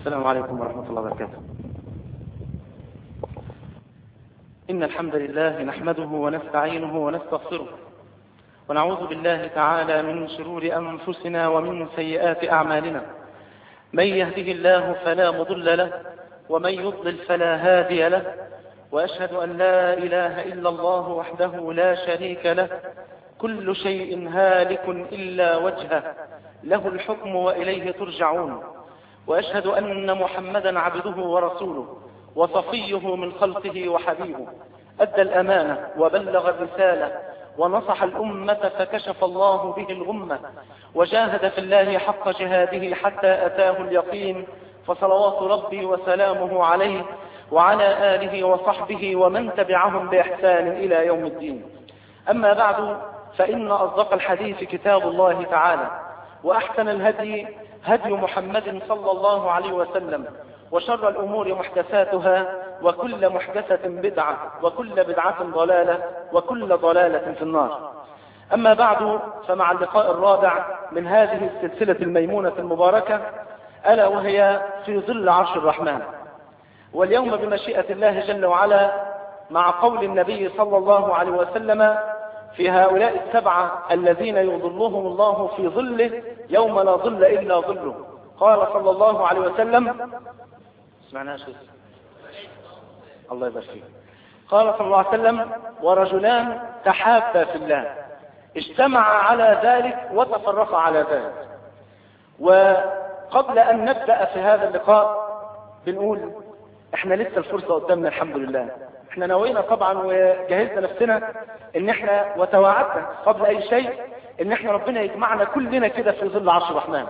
السلام عليكم ورحمة الله وبركاته إن الحمد لله نحمده ونستعينه ونستغفره ونعوذ بالله تعالى من شرور أنفسنا ومن سيئات أعمالنا من يهده الله فلا مضل له ومن يضلل فلا هادي له وأشهد أن لا إله إلا الله وحده لا شريك له كل شيء هالك إلا وجهه له الحكم وإليه ترجعون وأشهد أن محمدا عبده ورسوله وصفيه من خلقه وحبيبه أدى الأمانة وبلغ الرسالة ونصح الأمة فكشف الله به الغمة وجاهد في الله حق جهاده حتى أتاه اليقين فصلوات ربي وسلامه عليه وعلى آله وصحبه ومن تبعهم بإحسان إلى يوم الدين أما بعد فإن أصدق الحديث كتاب الله تعالى وأحسن الهدي هدي محمد صلى الله عليه وسلم وشر الأمور محدثاتها وكل محدثة بدعة وكل بدعة ضلالة وكل ضلالة في النار أما بعد فمع اللقاء الرابع من هذه السلسلة الميمونة المباركة ألا وهي في ظل عرش الرحمن واليوم بمشيئة الله جل وعلا مع قول النبي صلى الله عليه وسلم في هؤلاء السبعة الذين يظلهم الله في ظله يوم لا ظل إلا ظله قال صلى الله عليه وسلم اسمعنا شيء الله يبارك فيك قال صلى الله عليه وسلم ورجلان تحابا في الله اجتمعا على ذلك وتفرقا على ذلك وقبل أن نبدأ في هذا اللقاء بنقول احنا لسه الفرصة قدامنا الحمد لله احنا نوينا طبعا وجهزنا نفسنا ان احنا وتواعدنا قبل اي شيء ان احنا ربنا يجمعنا كلنا كده في ظل عرش الرحمن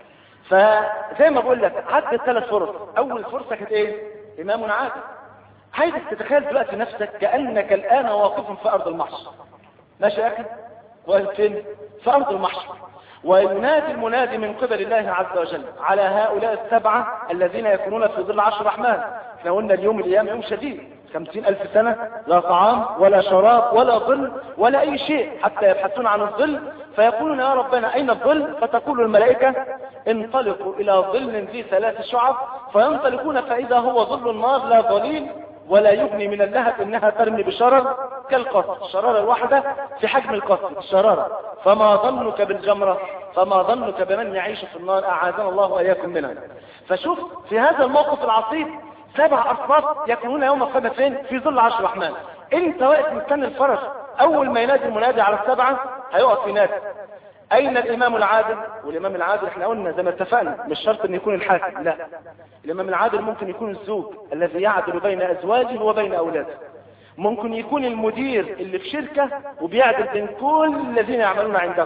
فزي ما بقول لك عدت ثلاث فرص اول فرصة كانت ايه امام عادل عايزك تتخيل دلوقتي نفسك كأنك الان واقف في ارض المحشر ماشي يا اخي واقف فين في ارض المحشر وينادي المنادي من قبل الله عز وجل على هؤلاء السبعة الذين يكونون في ظل عرش الرحمن احنا قلنا اليوم الايام يوم شديد خمسين ألف سنة لا طعام ولا شراب ولا ظل ولا أي شيء حتى يبحثون عن الظل فيقولون يا ربنا أين الظل فتقول الملائكة انطلقوا إلى ظل ذي ثلاث شعب فينطلقون فإذا هو ظل النار لا ظليل ولا يغني من اللهب انها ترمي بشرر كالقصر الشرارة الواحدة في حجم القصر الشرارة فما ظنك بالجمرة فما ظنك بمن يعيش في النار اعاذنا الله واياكم منها فشوف في هذا الموقف العصيب سبع اصناف يكونون يوم القيامة فين في ظل عرش الرحمن انت واقف مستني الفرس اول ما ينادي المنادي على السبعة هيقف ينادي اين الامام العادل والامام العادل احنا قلنا زي ما اتفقنا مش شرط ان يكون الحاكم لا الامام العادل ممكن يكون الزوج الذي يعدل بين ازواجه وبين اولاده ممكن يكون المدير اللي في شركة وبيعدل بين كل الذين يعملون عنده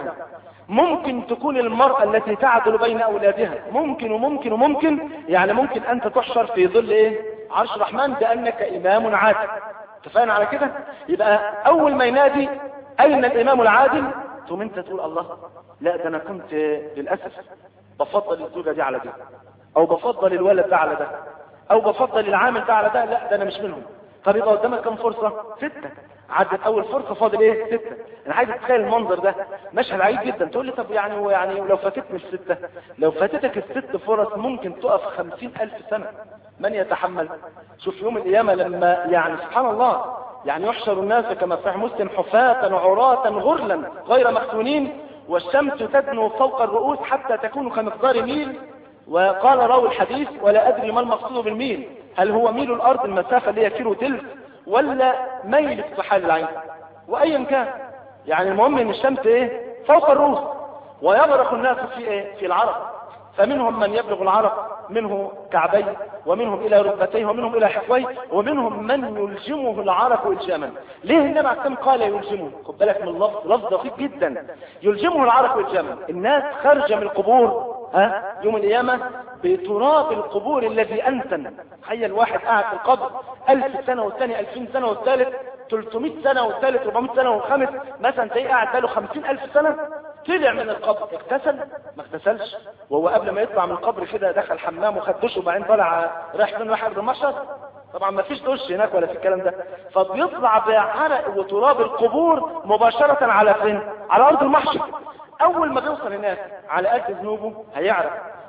ممكن تكون المرأة التي تعدل بين اولادها ممكن وممكن وممكن يعني ممكن انت تحشر في ظل ايه عرش الرحمن بانك امام عادل اتفقنا على كده يبقى اول ما ينادي اين الامام العادل ثم انت تقول الله لا ده انا كنت للأسف بفضل الزوجة دي على دي او بفضل الولد ده على ده او بفضل العامل ده على ده لا ده انا مش منهم طب يبقى قدامك كم فرصة ستة عدت اول فرصة فاضل ايه ستة انا عايز اتخيل المنظر ده مشهد عجيب جدا تقول لي طب يعني هو يعني لو فاتتني الستة لو فاتتك الست فرص ممكن تقف خمسين الف سنة من يتحمل شوف يوم القيامة لما يعني سبحان الله يعني يحشر الناس كما في مسلم حفاة عراة غرلا غير مختونين والشمس تدنو فوق الرؤوس حتى تكون كمقدار ميل وقال راوي الحديث ولا أدري ما المقصود بالميل هل هو ميل الأرض المسافة اللي هي كيلو تلف ولا ميل استحال العين وأيا كان يعني المهم ان الشمس ايه فوق الرؤوس ويغرق الناس في ايه في العرق فمنهم من يبلغ العرق منه كعبيه ومنهم الى ركبتيه ومنهم الى حقويه ومنهم من يلجمه العرق الجاما ليه النبي عليه السلام قال يلجمه خد بالك من اللفظ لفظ دقيق جدا يلجمه العرق الجاما الناس خارجه من القبور ها يوم القيامه بتراب القبور الذي انتن تخيل واحد قاعد في القبر ألف سنه والثاني ألفين سنه والثالث 300 سنه والثالث 400 سنه والخامس مثلا تلاقيه قاعد بقاله 50000 سنه طلع من القبر اغتسل ما اغتسلش وهو قبل ما يطلع من القبر كده دخل حمام وخد دش وبعدين طلع رايح فين رايح المشهد طبعا ما فيش دش هناك ولا في الكلام ده فبيطلع بعرق وتراب القبور مباشرة على فين على ارض المحشر اول ما بيوصل هناك على قد ذنوبه هيعرق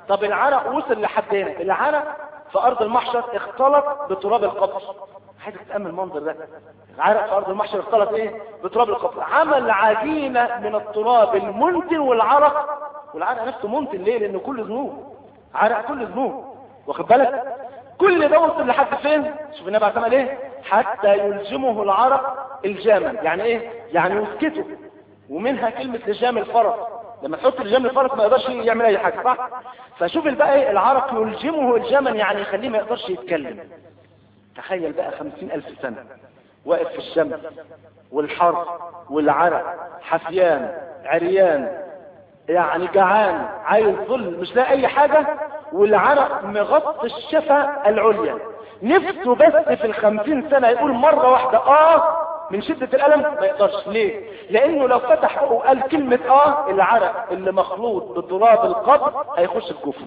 طب العرق وصل لحد هنا العرق في ارض المحشر اختلط بتراب القبر عايزك تأمن المنظر ده العرق في ارض المحشر اختلط ايه بتراب القبر عمل عجينة من التراب المنتن والعرق والعرق نفسه منتن ليه لانه كله ذنوب عرق كله ذنوب واخد بالك كل ده وصل لحد فين شوف النبي عليه ايه حتى يلجمه العرق الجامل يعني ايه يعني يسكته ومنها كلمة لجام الفرس لما تحط لجام الفرس ما يقدرش يعمل اي حاجة صح فشوف بقى ايه العرق يلجمه الجاما يعني يخليه ما يقدرش يتكلم تخيل بقى خمسين الف سنة واقف في الشمس والحر والعرق حفيان عريان يعني جعان عايز ظل مش لاقي اي حاجة والعرق مغطي الشفة العليا نفسه بس في الخمسين سنة يقول مرة واحدة اه من شدة الألم ما يقدرش ليه لأنه لو فتح بقه وقال كلمة آه العرق اللي مخلوط بتراب القبر هيخش في جوفه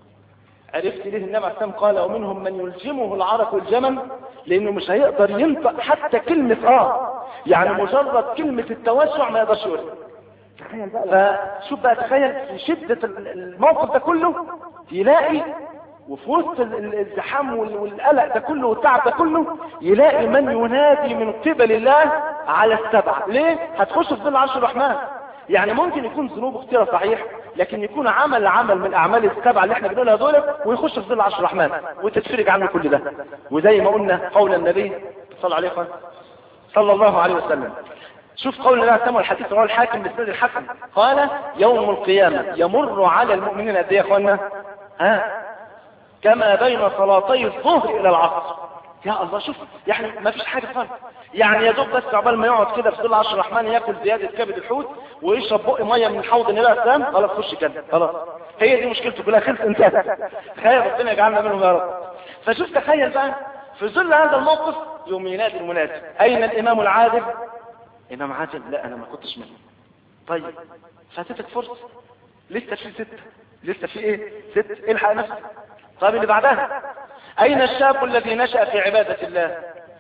عرفت ليه النبي عليه السلام قال ومنهم من يلجمه العرق والجمل لأنه مش هيقدر ينطق حتى كلمة آه يعني مجرد كلمة التوسع ما يقدرش يقولها تخيل بقى فشوف بقى تخيل في شدة الموقف ده كله يلاقي وفي وسط الزحام والقلق ده كله والتعب ده كله يلاقي من ينادي من قبل الله على السبعة ليه؟ هتخش في ظل عرش الرحمن يعني ممكن يكون ذنوبه كتيرة صحيح لكن يكون عمل عمل من اعمال السبعة اللي احنا بنقولها دول ويخش في ظل عرش الرحمن وتتفرج عنه كل ده وزي ما قلنا قول النبي صلى الله عليه وسلم صلى الله عليه وسلم شوف قول الله سمع الحديث رواه الحاكم بسند الحسن قال يوم القيامة يمر على المؤمنين قد ايه يا اخوانا ها كما بين صلاتي الظهر الى العصر يا الله شوف يعني ما فيش حاجة خالص يعني يا دوب بس عقبال ما يقعد كده في ظل عشر الرحمن ياكل زيادة كبد الحوت ويشرب بق مية من حوض النبي السلام خلاص خش كده خلاص هي دي مشكلته كلها خلص انتهت تخيل ربنا يجعلنا منهم يا رب فشوف تخيل بقى في ظل هذا الموقف يوم ينادي المنادي اين الامام العادل امام عادل لا انا ما كنتش منه طيب فاتتك فرصة لسه في ستة لسه في ايه ست الحق نفسك طيب اللي بعدها اين الشاب الذي نشأ في عبادة الله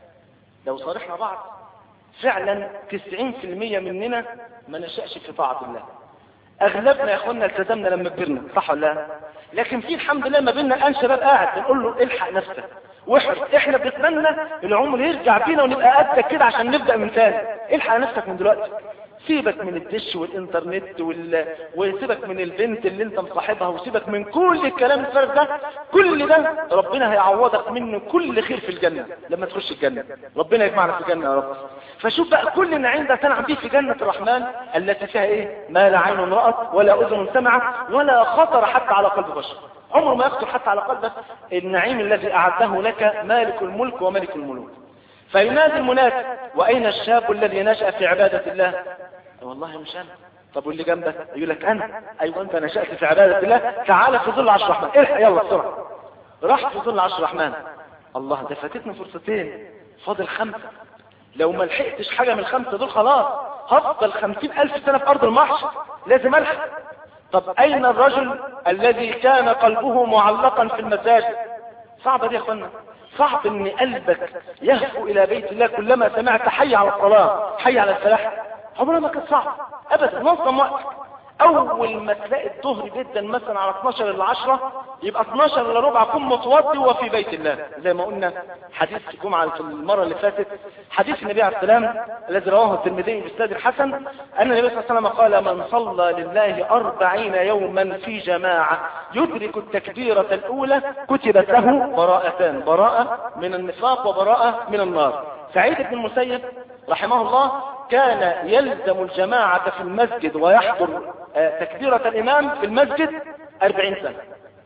لو صارحنا بعض فعلا 90% مننا ما نشأش في طاعة الله اغلبنا يا اخوانا التزمنا لما كبرنا صح ولا لا لكن في الحمد لله ما بيننا الان شباب قاعد بنقول له الحق نفسك واحرص احنا بنتمنى العمر يرجع بينا ونبقى قدك كده عشان نبدا من تاني الحق نفسك من دلوقتي سيبك من الدش والانترنت وال... وسيبك من البنت اللي انت مصاحبها وسيبك من كل الكلام الفارغ ده كل ده ربنا هيعوضك منه كل خير في الجنة لما تخش الجنة ربنا يجمعنا في الجنة يا رب فشوف بقى كل النعيم ده تنعم به في جنة الرحمن التي فيها ايه ما لا عين رأت ولا اذن سمعت ولا خطر حتى على قلب بشر عمره ما يخطر حتى على قلبك النعيم الذي اعده لك مالك الملك وملك الملوك فينادي المنادي واين الشاب الذي نشأ في عبادة الله والله مش انا طب واللي جنبك يقول لك انا ايوه انت نشأت في عبادة الله تعالى في ظل عرش الرحمن الحق يلا بسرعة راح في ظل عرش الرحمن الله ده فاتتنا فرصتين فاضل خمسة لو ما لحقتش حاجة من الخمسة دول خلاص هفضل خمسين الف سنة في ارض المحشر لازم الحق طب اين الرجل الذي كان قلبه معلقا في المساجد صعبة دي يا اخوانا صعب ان قلبك يهفو الى بيت الله كلما سمعت حي على الصلاة حي على الفلاح عمرها ما كانت صعب ابدا نظم وقت اول ما تلاقي الظهر جدا مثلا على 12 الا 10 يبقى 12 الا ربع كن متوضي وفي بيت الله زي ما قلنا حديث الجمعه في المره اللي فاتت حديث النبي عليه السلام الذي رواه الترمذي بالسند الحسن ان النبي صلى الله عليه وسلم قال من صلى لله أربعين يوما في جماعه يدرك التكبيره الاولى كتبت له براءتان براءه من النفاق وبراءه من النار سعيد بن المسيب رحمه الله كان يلزم الجماعة في المسجد ويحضر تكبيرة الإمام في المسجد أربعين سنة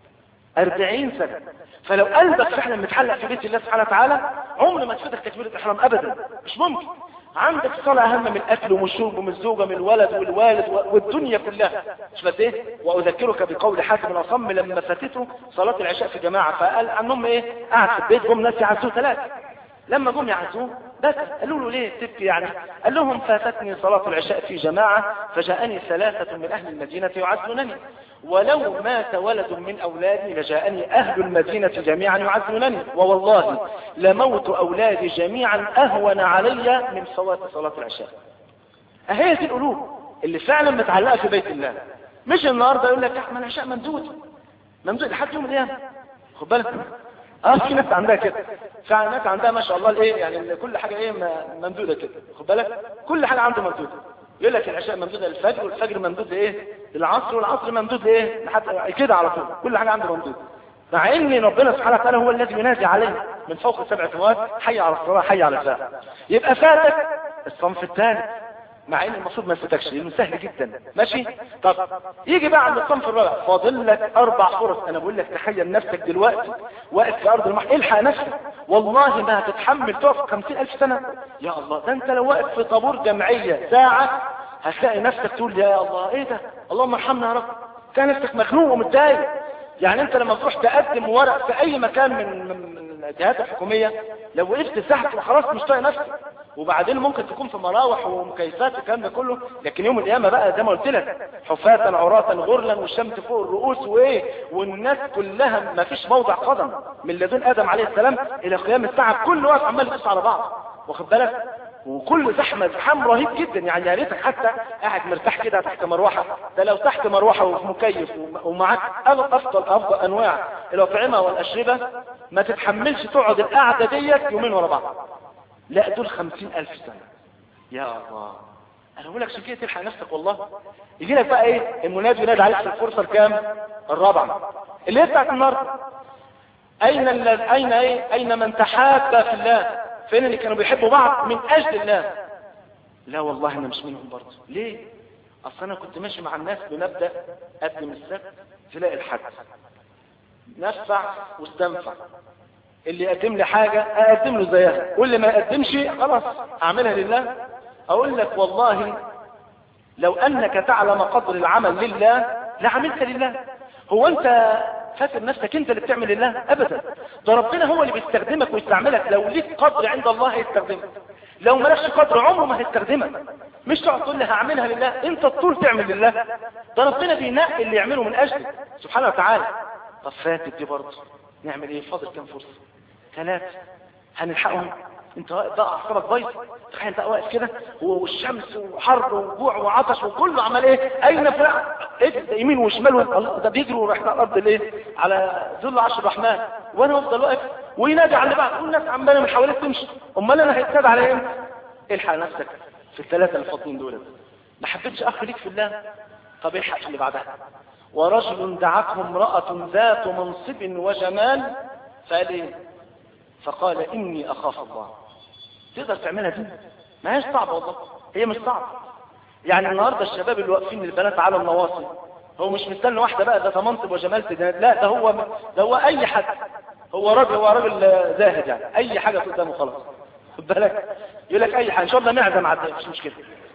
أربعين سنة فلو قلبك فعلا متحلق في بيت الله سبحانه وتعالى عمر ما تفيدك تكبيرة الإحرام أبدا مش ممكن عندك صلاة أهم من الأكل ومن الشرب ومن الزوجة من الولد والوالد والدنيا كلها مش بس إيه وأذكرك بقول حاتم الأصم لما فاتته صلاة العشاء في جماعة فقال عنهم إيه قاعد في البيت جم ناس يعزوه ثلاثة لما جم يعزوه بس قالوا له ليه تبكي يعني قال لهم فاتتني صلاة العشاء في جماعة فجاءني ثلاثة من أهل المدينة يعزونني ولو مات ولد من أولادي لجاءني أهل المدينة جميعا يعزونني ووالله لموت أولادي جميعا أهون علي من فوات صلاة العشاء أهي دي القلوب اللي فعلا متعلقة في بيت الله مش النهاردة يقول لك أحمد العشاء مندود ممدود لحد يوم القيامه خد بالك اه في ناس عندها كده فعلا ناس عندها ما شاء الله الايه يعني كل حاجه ايه م- ممدوده كده خد بالك كل حاجه عنده ممدوده يقول لك العشاء ممدوده للفجر والفجر ممدود لايه للعصر والعصر ممدود لايه لحد كده على طول كل حاجه عنده ممدوده مع ان ربنا سبحانه وتعالى هو الذي ينادي عليه من فوق سبع سماوات حي على الصلاه حي على الفلاح يبقى فاتك الصنف الثالث مع ان المفروض ما يفوتكش لانه سهل جدا ماشي طب يجي بقى عند الصنف الرابع فاضل لك اربع فرص انا بقول لك تخيل نفسك دلوقتي واقف في ارض المحر الحق نفسك والله ما هتتحمل تقف خمسين الف سنه يا الله ده انت لو واقف في طابور جمعيه ساعه هتلاقي نفسك تقول يا الله ايه ده اللهم ارحمنا يا رب كان نفسك مخنوق ومتضايق يعني انت لما تروح تقدم ورق في اي مكان من من من الجهات الحكوميه لو وقفت تحت وخلاص مش طايق نفسك وبعدين ممكن تكون في مراوح ومكيفات الكلام ده كله لكن يوم القيامه بقى زي ما قلت لك حفاة عراة غرلا والشمس فوق الرؤوس وايه والناس كلها ما فيش موضع قدم من لدن ادم عليه السلام الى قيام الساعه كل واقف عمال يبص على بعض واخد بالك وكل زحمه زحام رهيب جدا يعني يا ريتك حتى قاعد مرتاح كده تحت مروحه ده لو تحت مروحه وفي مكيف ومعاك افضل افضل انواع الاطعمه والاشربه ما تتحملش تقعد القعده ديت يومين ورا بعض لا دول خمسين ألف سنة يا الله أنا أقول لك عشان كده تلحق نفسك والله يجي لك بقى إيه المنادي ينادي عليك في الفرصة الكام الرابعة اللي هي بتاعت النهارده أين ال... أين إيه أين من تحاب في الله فين اللي كانوا بيحبوا بعض من أجل الله لا والله أنا مش منهم برضه ليه أصل أنا كنت ماشي مع الناس بمبدأ قدم السبت تلاقي الحد نفع واستنفع اللي يقدم لي حاجة اقدم له زيها واللي ما يقدمش خلاص اعملها لله اقول لك والله لو انك تعلم قدر العمل لله لعملت لله هو انت فاكر نفسك انت اللي بتعمل لله ابدا ده ربنا هو اللي بيستخدمك ويستعملك لو ليك قدر عند الله هيستخدمك لو مالكش قدر عمره ما هيستخدمك مش تقعد تقول لي هعملها لله انت الطول تعمل لله ده ربنا بينقي اللي يعمله من اجلك سبحانه وتعالى طب فاتت دي برضه نعمل ايه فاضل كام فرصه ثلاثة هنلحقهم انت ده اعصابك بايظ تخيل انت واقف كده والشمس وحر وجوع وعطش وكله عمال ايه اين فلان ايه يمين وشمال الله ده بيجروا رايحين على الارض ليه على ذل عرش الرحمن وانا افضل واقف وينادي على اللي بعد كل الناس عماله من حواليك تمشي امال انا هيتنادى على ايه الحق نفسك في الثلاثه اللي فاضلين دول ما حبيتش اخ ليك في الله طب الحق في اللي بعدها ورجل دعته امرأة ذات منصب وجمال فقال ايه فقال إني أخاف الله تقدر تعملها دي ما هيش صعبة والله هي مش صعبة يعني النهاردة الشباب اللي واقفين البنات على النواصي هو مش مستني واحدة بقى ده منصب وجمال تجنات لا ده هو ده هو أي حد هو راجل هو راجل زاهد يعني أي حاجة قدامه خلاص خد بالك يقول لك أي حاجة إن شاء الله معزة مع مش مشكلة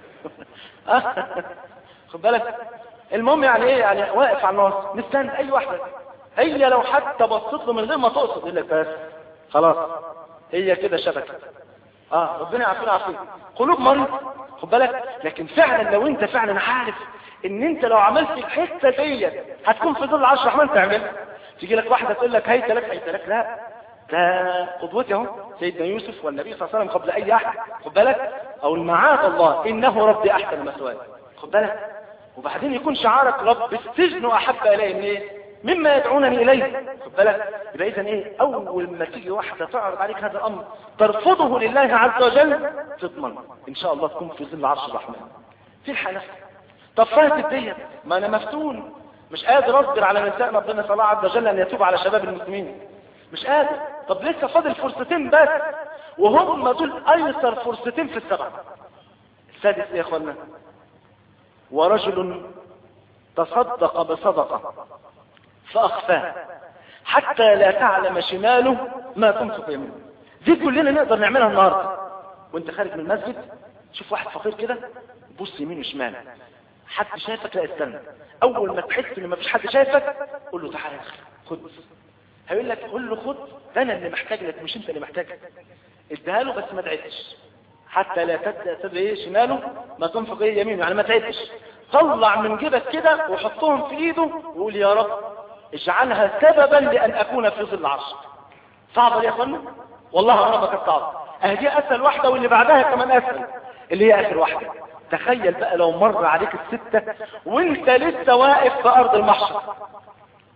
خد بالك المهم يعني ايه يعني واقف على الناصر مستني أي واحدة هي لو حتى بصت له من غير ما تقصد يقول لك بس خلاص هي كده شبكة اه ربنا يعافينا عافيك قلوب مريض خد بالك لكن فعلا لو انت فعلا عارف ان انت لو عملت الحته ديت هتكون في ظل عرش الرحمن تعمل تيجي لك واحده تقول لك هيت لك هيت لك لا ده قدوتي اهو سيدنا يوسف والنبي صلى الله عليه وسلم قبل اي احد خد بالك او المعاذ الله انه ربي احسن مثواي خد بالك وبعدين يكون شعارك رب السجن احب الي من ايه مما يدعونني إليه خد بالك يبقى إذا إيه أول ما تيجي واحدة تعرض عليك هذا الأمر ترفضه لله عز وجل تضمن إن شاء الله تكون في ظل عرش الرحمن في الحالة طب فاتت ديت ما أنا مفتون مش قادر أصبر على نساء ربنا صلى الله عز وجل أن يتوب على شباب المسلمين مش قادر طب لسه فاضل فرصتين بس وهم دول أيسر فرصتين في السبعة السادس إيه يا إخوانا ورجل تصدق بصدقة فأخفاه حتى لا تعلم شماله ما تنفق يمينه دي كلنا نقدر نعملها النهاردة وانت خارج من المسجد شوف واحد فقير كده بص يمين وشمال حد شايفك لا استنى اول ما تحس ان مفيش حد شايفك قول له تعالى يا اخي خد هيقول لك قول له خد ده انا اللي محتاج لك مش انت اللي محتاج اديها له بس ما تعدش حتى لا تدري ايه شماله ما تنفق ايه يمينه يعني ما تعدش طلع من جيبك كده وحطهم في ايده وقول يا رب اجعلها سببا لأن أكون في ظل عرشك صعبة يا أخوانا والله أنا كانت صعبة أهدي أسهل واحدة واللي بعدها كمان أسهل اللي هي آخر واحدة تخيل بقى لو مر عليك الستة وانت لسه واقف في أرض المحشر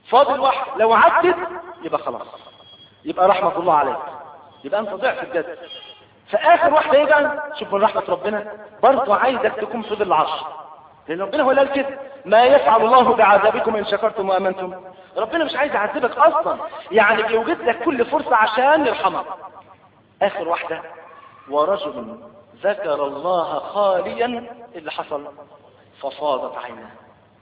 فاضل واحد لو عدت يبقى خلاص يبقى رحمة الله عليك يبقى انت ضعف الجد فاخر واحدة ايه بقى شوف من رحمة ربنا برضه عايزك تكون في ظل العرش لان ربنا هو اللي قال كده ما يفعل الله بعذابكم ان شكرتم وامنتم ربنا مش عايز يعذبك اصلا يعني بيوجد لك كل فرصة عشان يرحمك اخر واحدة ورجل ذكر الله خاليا اللي حصل ففاضت عيناه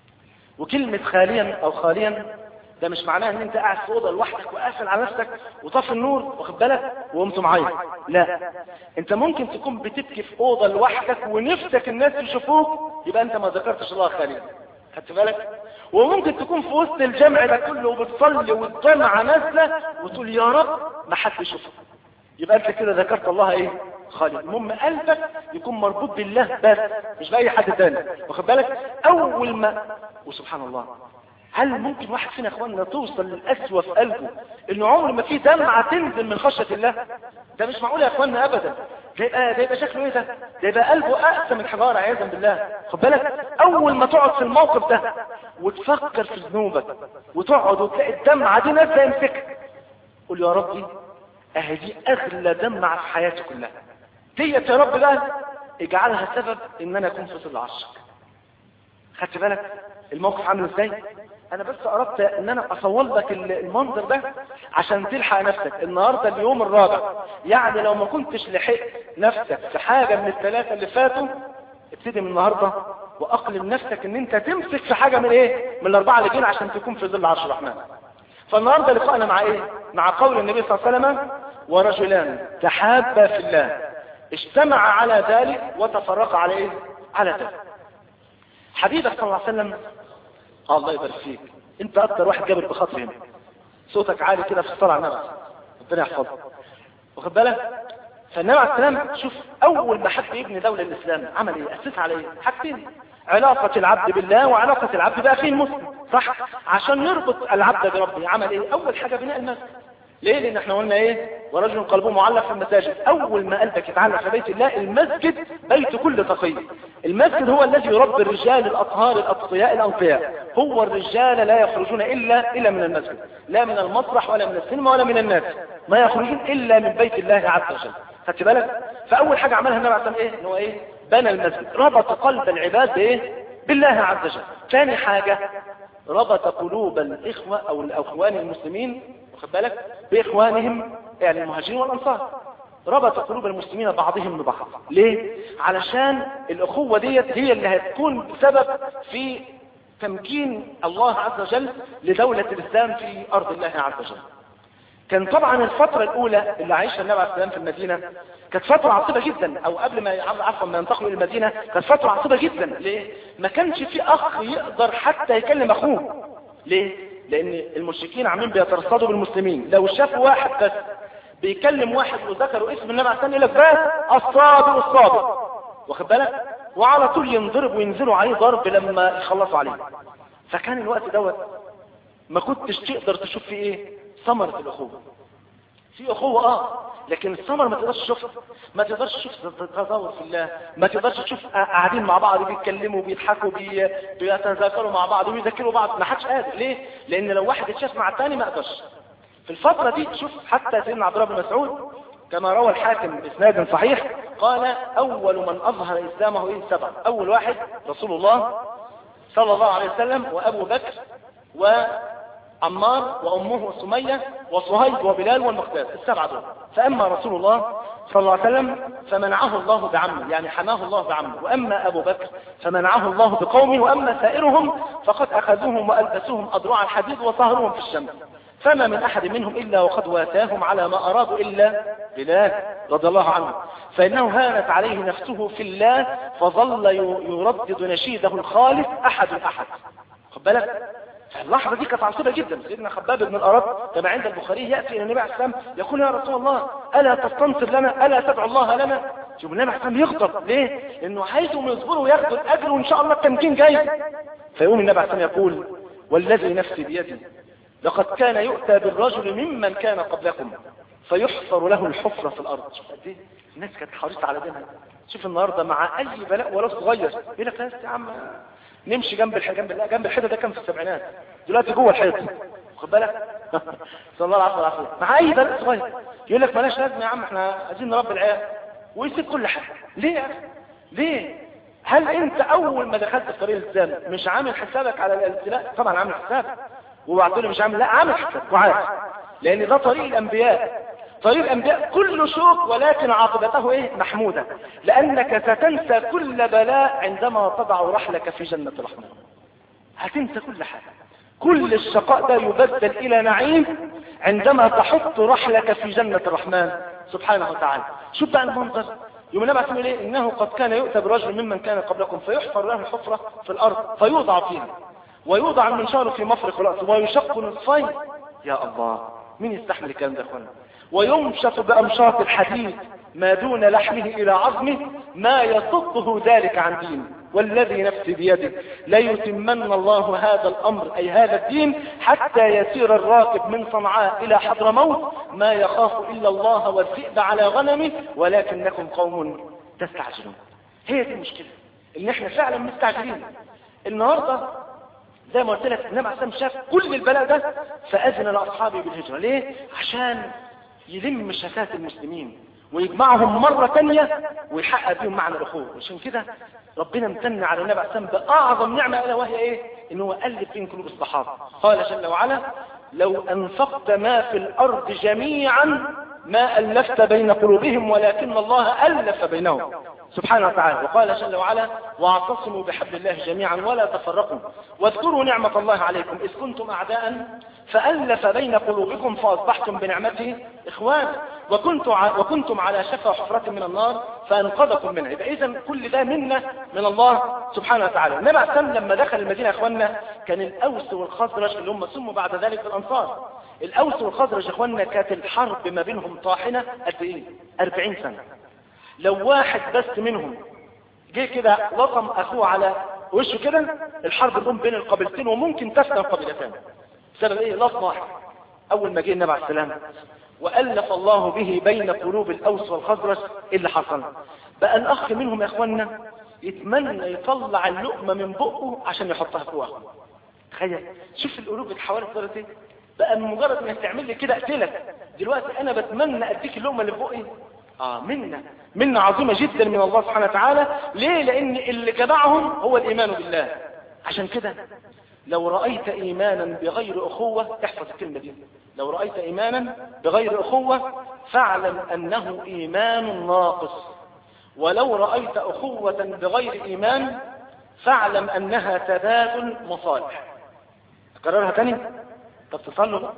وكلمة خاليا او خاليا ده مش معناه ان انت قاعد في اوضه لوحدك وقافل على نفسك وطفي النور واخد بالك وقمت معيط لا انت ممكن تكون بتبكي في اوضه لوحدك ونفسك الناس يشوفوك يبقى انت ما ذكرتش الله خاليا خدت بالك وممكن تكون في وسط الجمع ده كله وبتصلي والجمعة نازلة وتقول يا رب ما حد يشوفك يبقى انت كده ذكرت الله ايه خالد المهم قلبك يكون مربوط بالله بس مش بأي حد تاني واخد بالك اول ما وسبحان الله هل ممكن واحد فينا يا اخواننا توصل للأسوأ في قلبه انه عمر ما في دمعة تنزل من خشية الله ده مش معقول يا اخواننا ابدا ده يبقى, ده يبقى شكله ايه ده ده يبقى قلبه اقسى من حجارة عياذا بالله خد بالك اول ما تقعد في الموقف ده وتفكر في ذنوبك وتقعد وتلاقي الدمعة دي نازله يمسكك قول يا ربي اهي دي اغلى دمعة في حياتي كلها ديت يا رب بقى اجعلها سبب ان انا اكون في ظل عرشك خدت بالك الموقف عامل ازاي انا بس اردت ان انا اصور لك المنظر ده عشان تلحق نفسك النهاردة اليوم الرابع يعني لو ما كنتش لحقت نفسك في حاجة من الثلاثة اللي فاتوا ابتدي من النهاردة واقلم نفسك ان انت تمسك في حاجة من ايه من الاربعة اللي جين عشان تكون في ظل عرش الرحمن فالنهاردة لقاءنا مع ايه مع قول النبي صلى الله عليه وسلم ورجلان تحابا في الله اجتمع على ذلك وتفرق على ايه على ذلك حبيبك صلى الله عليه وسلم الله يبارك فيك انت اكتر واحد جابر بخاطر هنا صوتك عالي كده في الصلاة على النبي ربنا يحفظك واخد بالك فالنبي عليه السلام شوف اول ما حد يبني دولة الاسلام عمل ايه اسسها على ايه حاجتين علاقة العبد بالله وعلاقة العبد بأخيه المسلم صح عشان يربط العبد بربه عمل ايه اول حاجة بناء المسجد ليه لان احنا قلنا ايه ورجل قلبه معلق في المساجد اول ما قلبك يتعلق في بيت الله المسجد بيت كل تقي المسجد هو الذي يربي الرجال الاطهار الاتقياء الانقياء هو الرجال لا يخرجون الا الا من المسجد لا من المسرح ولا من السينما ولا من الناس ما يخرجون الا من بيت الله عز وجل خدت بالك فاول حاجه عملها النبي عليه ايه ان هو ايه بنى المسجد ربط قلب العباد بايه بالله عز وجل ثاني حاجه ربط قلوب الاخوه او الاخوان المسلمين واخد بالك باخوانهم يعني المهاجرين والانصار ربط قلوب المسلمين بعضهم ببعض ليه علشان الاخوة ديت هي اللي هتكون سبب في تمكين الله عز وجل لدولة الاسلام في ارض الله عز وجل كان طبعا الفترة الاولى اللي عايشها النبي عليه السلام في المدينة كانت فترة عصيبة جدا او قبل ما عفوا ما ينتقلوا الى المدينة كانت فترة عصيبة جدا ليه ما كانش في اخ يقدر حتى يكلم اخوه ليه لان المشركين عاملين بيترصدوا بالمسلمين لو شافوا واحد بس بيكلم واحد وذكروا اسم النبي عليه السلام بس الصادق الصادق واخد بالك وعلى طول ينضرب وينزلوا عليه ضرب لما يخلصوا عليه فكان الوقت دوت ما كنتش تقدر تشوف فيه ايه ثمرة الاخوة في اخوة اه لكن الثمر ما تقدرش تشوفها ما تقدرش تشوف تدور في الله ما تقدرش تشوف قاعدين مع بعض بيتكلموا بيضحكوا بي... بيتذاكروا مع بعض وبيذاكروا بعض ما حدش قادر ليه لان لو واحد اتشاف مع الثاني ما قدرش في الفترة دي شوف حتى سيدنا عبد الله بن مسعود كما روى الحاكم باسناد صحيح قال اول من اظهر اسلامه ايه سبع اول واحد رسول الله صلى الله عليه وسلم وابو بكر و عمار وأمه سمية وصهيب وبلال والمقداد السبعة دول فأما رسول الله صلى الله عليه وسلم فمنعه الله بعمه يعني حماه الله بعمه وأما أبو بكر فمنعه الله بقومه وأما سائرهم فقد أخذوهم وألبسوهم أضرع الحديد وصهروهم في الشمس فما من أحد منهم إلا وقد واتاهم على ما أرادوا إلا بلال رضي الله عنه فإنه هانت عليه نفسه في الله فظل يردد نشيده الخالص أحد أحد خد بالك اللحظة دي كانت عصيبة جدا سيدنا خباب بن الأرد كما عند البخاري يأتي إلى النبي عليه السلام يقول يا رسول الله ألا تستنصر لنا ألا تدعو الله لنا شوف النبي عليه السلام يغضب ليه لأنه عايزهم يصبروا وياخدوا الأجر وإن شاء الله التمكين جاي فيقوم النبي عليه السلام يقول والذي نفسي بيدي لقد كان يؤتى بالرجل ممن كان قبلكم فيحفر له الحفرة في الأرض شوف قد ايه الناس كانت حريصة على دينها شوف النهاردة مع أي بلاء ولو صغير يقول لك يا عم نمشي جنب الح... جنب جنب الحيطه ده كان في السبعينات دلوقتي جوه الحيطه خد بالك صلى الله عليه وسلم مع اي بلد صغير يقول لك ملاش لازمه يا عم احنا عايزين نربي العيال ويسيب كل حاجه ليه يا اخي ليه هل انت اول ما دخلت في طريق الاسلام مش عامل حسابك على الابتلاء طبعا عامل حسابك وبعد مش عامل لا عامل حسابك وعارف لان ده طريق الانبياء طريق الانبياء كله شوك ولكن عاقبته ايه محمودة لانك ستنسى كل بلاء عندما تضع رحلك في جنة الرحمن هتنسى كل حاجة كل الشقاء ده يبدل الى نعيم عندما تحط رحلك في جنة الرحمن سبحانه وتعالى شوف بقى المنظر يوم النبي عليه ايه انه قد كان يؤتى برجل ممن كان قبلكم فيحفر له الحفرة في الارض فيوضع فيها ويوضع المنشار في مفرق رأسه ويشق نصفين يا الله مين يستحمل الكلام ده اخوانا ويمشط بأمشاط الحديد ما دون لحمه إلى عظمه ما يصده ذلك عن دينه والذي نفسي بيده ليتمن الله هذا الأمر أي هذا الدين حتى يسير الراكب من صنعاء إلى حضرموت ما يخاف إلا الله والذئب على غنمه ولكنكم قوم تستعجلون هي دي المشكلة إن احنا فعلا مستعجلين النهاردة زي ما قلت لك النبي عليه شاف كل البلاء ده فأذن لأصحابه بالهجرة ليه؟ عشان يلم شتات المسلمين ويجمعهم مرة تانية ويحقق بيهم معنى الأخوة عشان كده ربنا امتن على النبي عليه السلام بأعظم نعمة ألا وهي إيه؟ إن هو ألف بين قلوب الصحابة قال جل وعلا لو أنفقت ما في الأرض جميعا ما ألفت بين قلوبهم ولكن الله ألف بينهم سبحانه وتعالى وقال جل وعلا واعتصموا بحبل الله جميعا ولا تفرقوا واذكروا نعمة الله عليكم إذ كنتم أعداء فألف بين قلوبكم فأصبحتم بنعمته إخوان وكنتم وكنتم على شفا حفرة من النار فأنقذكم منها يبقى إذا كل ده منا من الله سبحانه وتعالى النبي عليه لما دخل المدينة يا إخواننا كان الأوس والخزرج اللي هم سموا بعد ذلك الأنصار الأوس والخزرج يا إخواننا كانت الحرب ما بينهم طاحنة قد إيه 40 سنة لو واحد بس منهم جه كده لطم اخوه على وشه كده الحرب تقوم بين القبيلتين وممكن تسلم قبيلتان بسبب ايه لطم واحد اول ما جه النبي عليه السلام والف الله به بين قلوب الاوس والخزرج إيه اللي حصل بقى الاخ منهم يا اخوانا يتمنى يطلع اللقمه من بقه عشان يحطها في اخوه تخيل شوف القلوب بتحاول صارت ايه بقى مجرد ما تعمل لي كده اقتلك دلوقتي انا بتمنى اديك اللقمه اللي في بقي اه منا منا عظيمة جدا من الله سبحانه وتعالى ليه لان اللي جمعهم هو الايمان بالله عشان كده لو رأيت ايمانا بغير اخوة احفظ الكلمة دي لو رأيت ايمانا بغير اخوة فاعلم انه ايمان ناقص ولو رأيت اخوة بغير ايمان فاعلم انها تبادل مصالح اكررها تاني طب تصلوا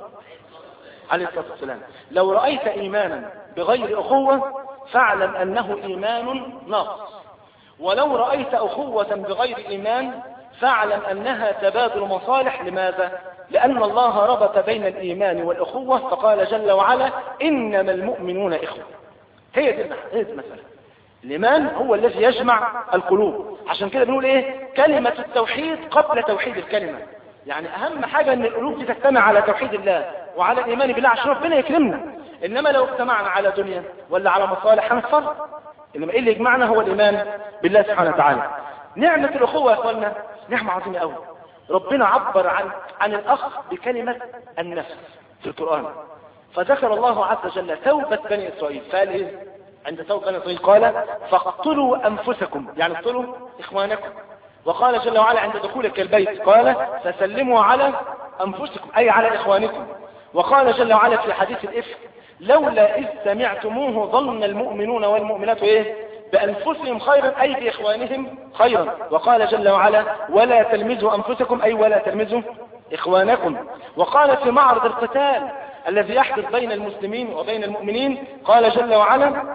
عليه الصلاة والسلام لو رأيت ايمانا بغير اخوة فاعلم أنه إيمان ناقص ولو رأيت أخوة بغير إيمان فاعلم أنها تبادل مصالح لماذا؟ لأن الله ربط بين الإيمان والأخوة فقال جل وعلا إنما المؤمنون إخوة هي دي هي دي المسألة الإيمان هو الذي يجمع القلوب عشان كده بنقول إيه كلمة التوحيد قبل توحيد الكلمة يعني أهم حاجة أن القلوب دي تجتمع على توحيد الله وعلى الإيمان بالله عشان ربنا يكرمنا إنما لو اجتمعنا على دنيا ولا على مصالح هنتفرق إنما إيه اللي يجمعنا هو الإيمان بالله سبحانه وتعالى نعمة الأخوة يا أخوانا نعمة عظيمة قوي ربنا عبر عن عن الأخ بكلمة النفس في القرآن فذكر الله عز وجل توبة بني إسرائيل فقال إيه عند توبة بني إسرائيل قال فاقتلوا أنفسكم يعني اقتلوا إخوانكم وقال جل وعلا عند دخولك البيت قال فسلموا على أنفسكم أي على إخوانكم وقال جل وعلا في حديث الإفك لولا إذ سمعتموه ظن المؤمنون والمؤمنات إيه بأنفسهم خيرا أي بإخوانهم خيرا وقال جل وعلا ولا تلمزوا أنفسكم أي ولا تلمزوا إخوانكم وقال في معرض القتال الذي يحدث بين المسلمين وبين المؤمنين قال جل وعلا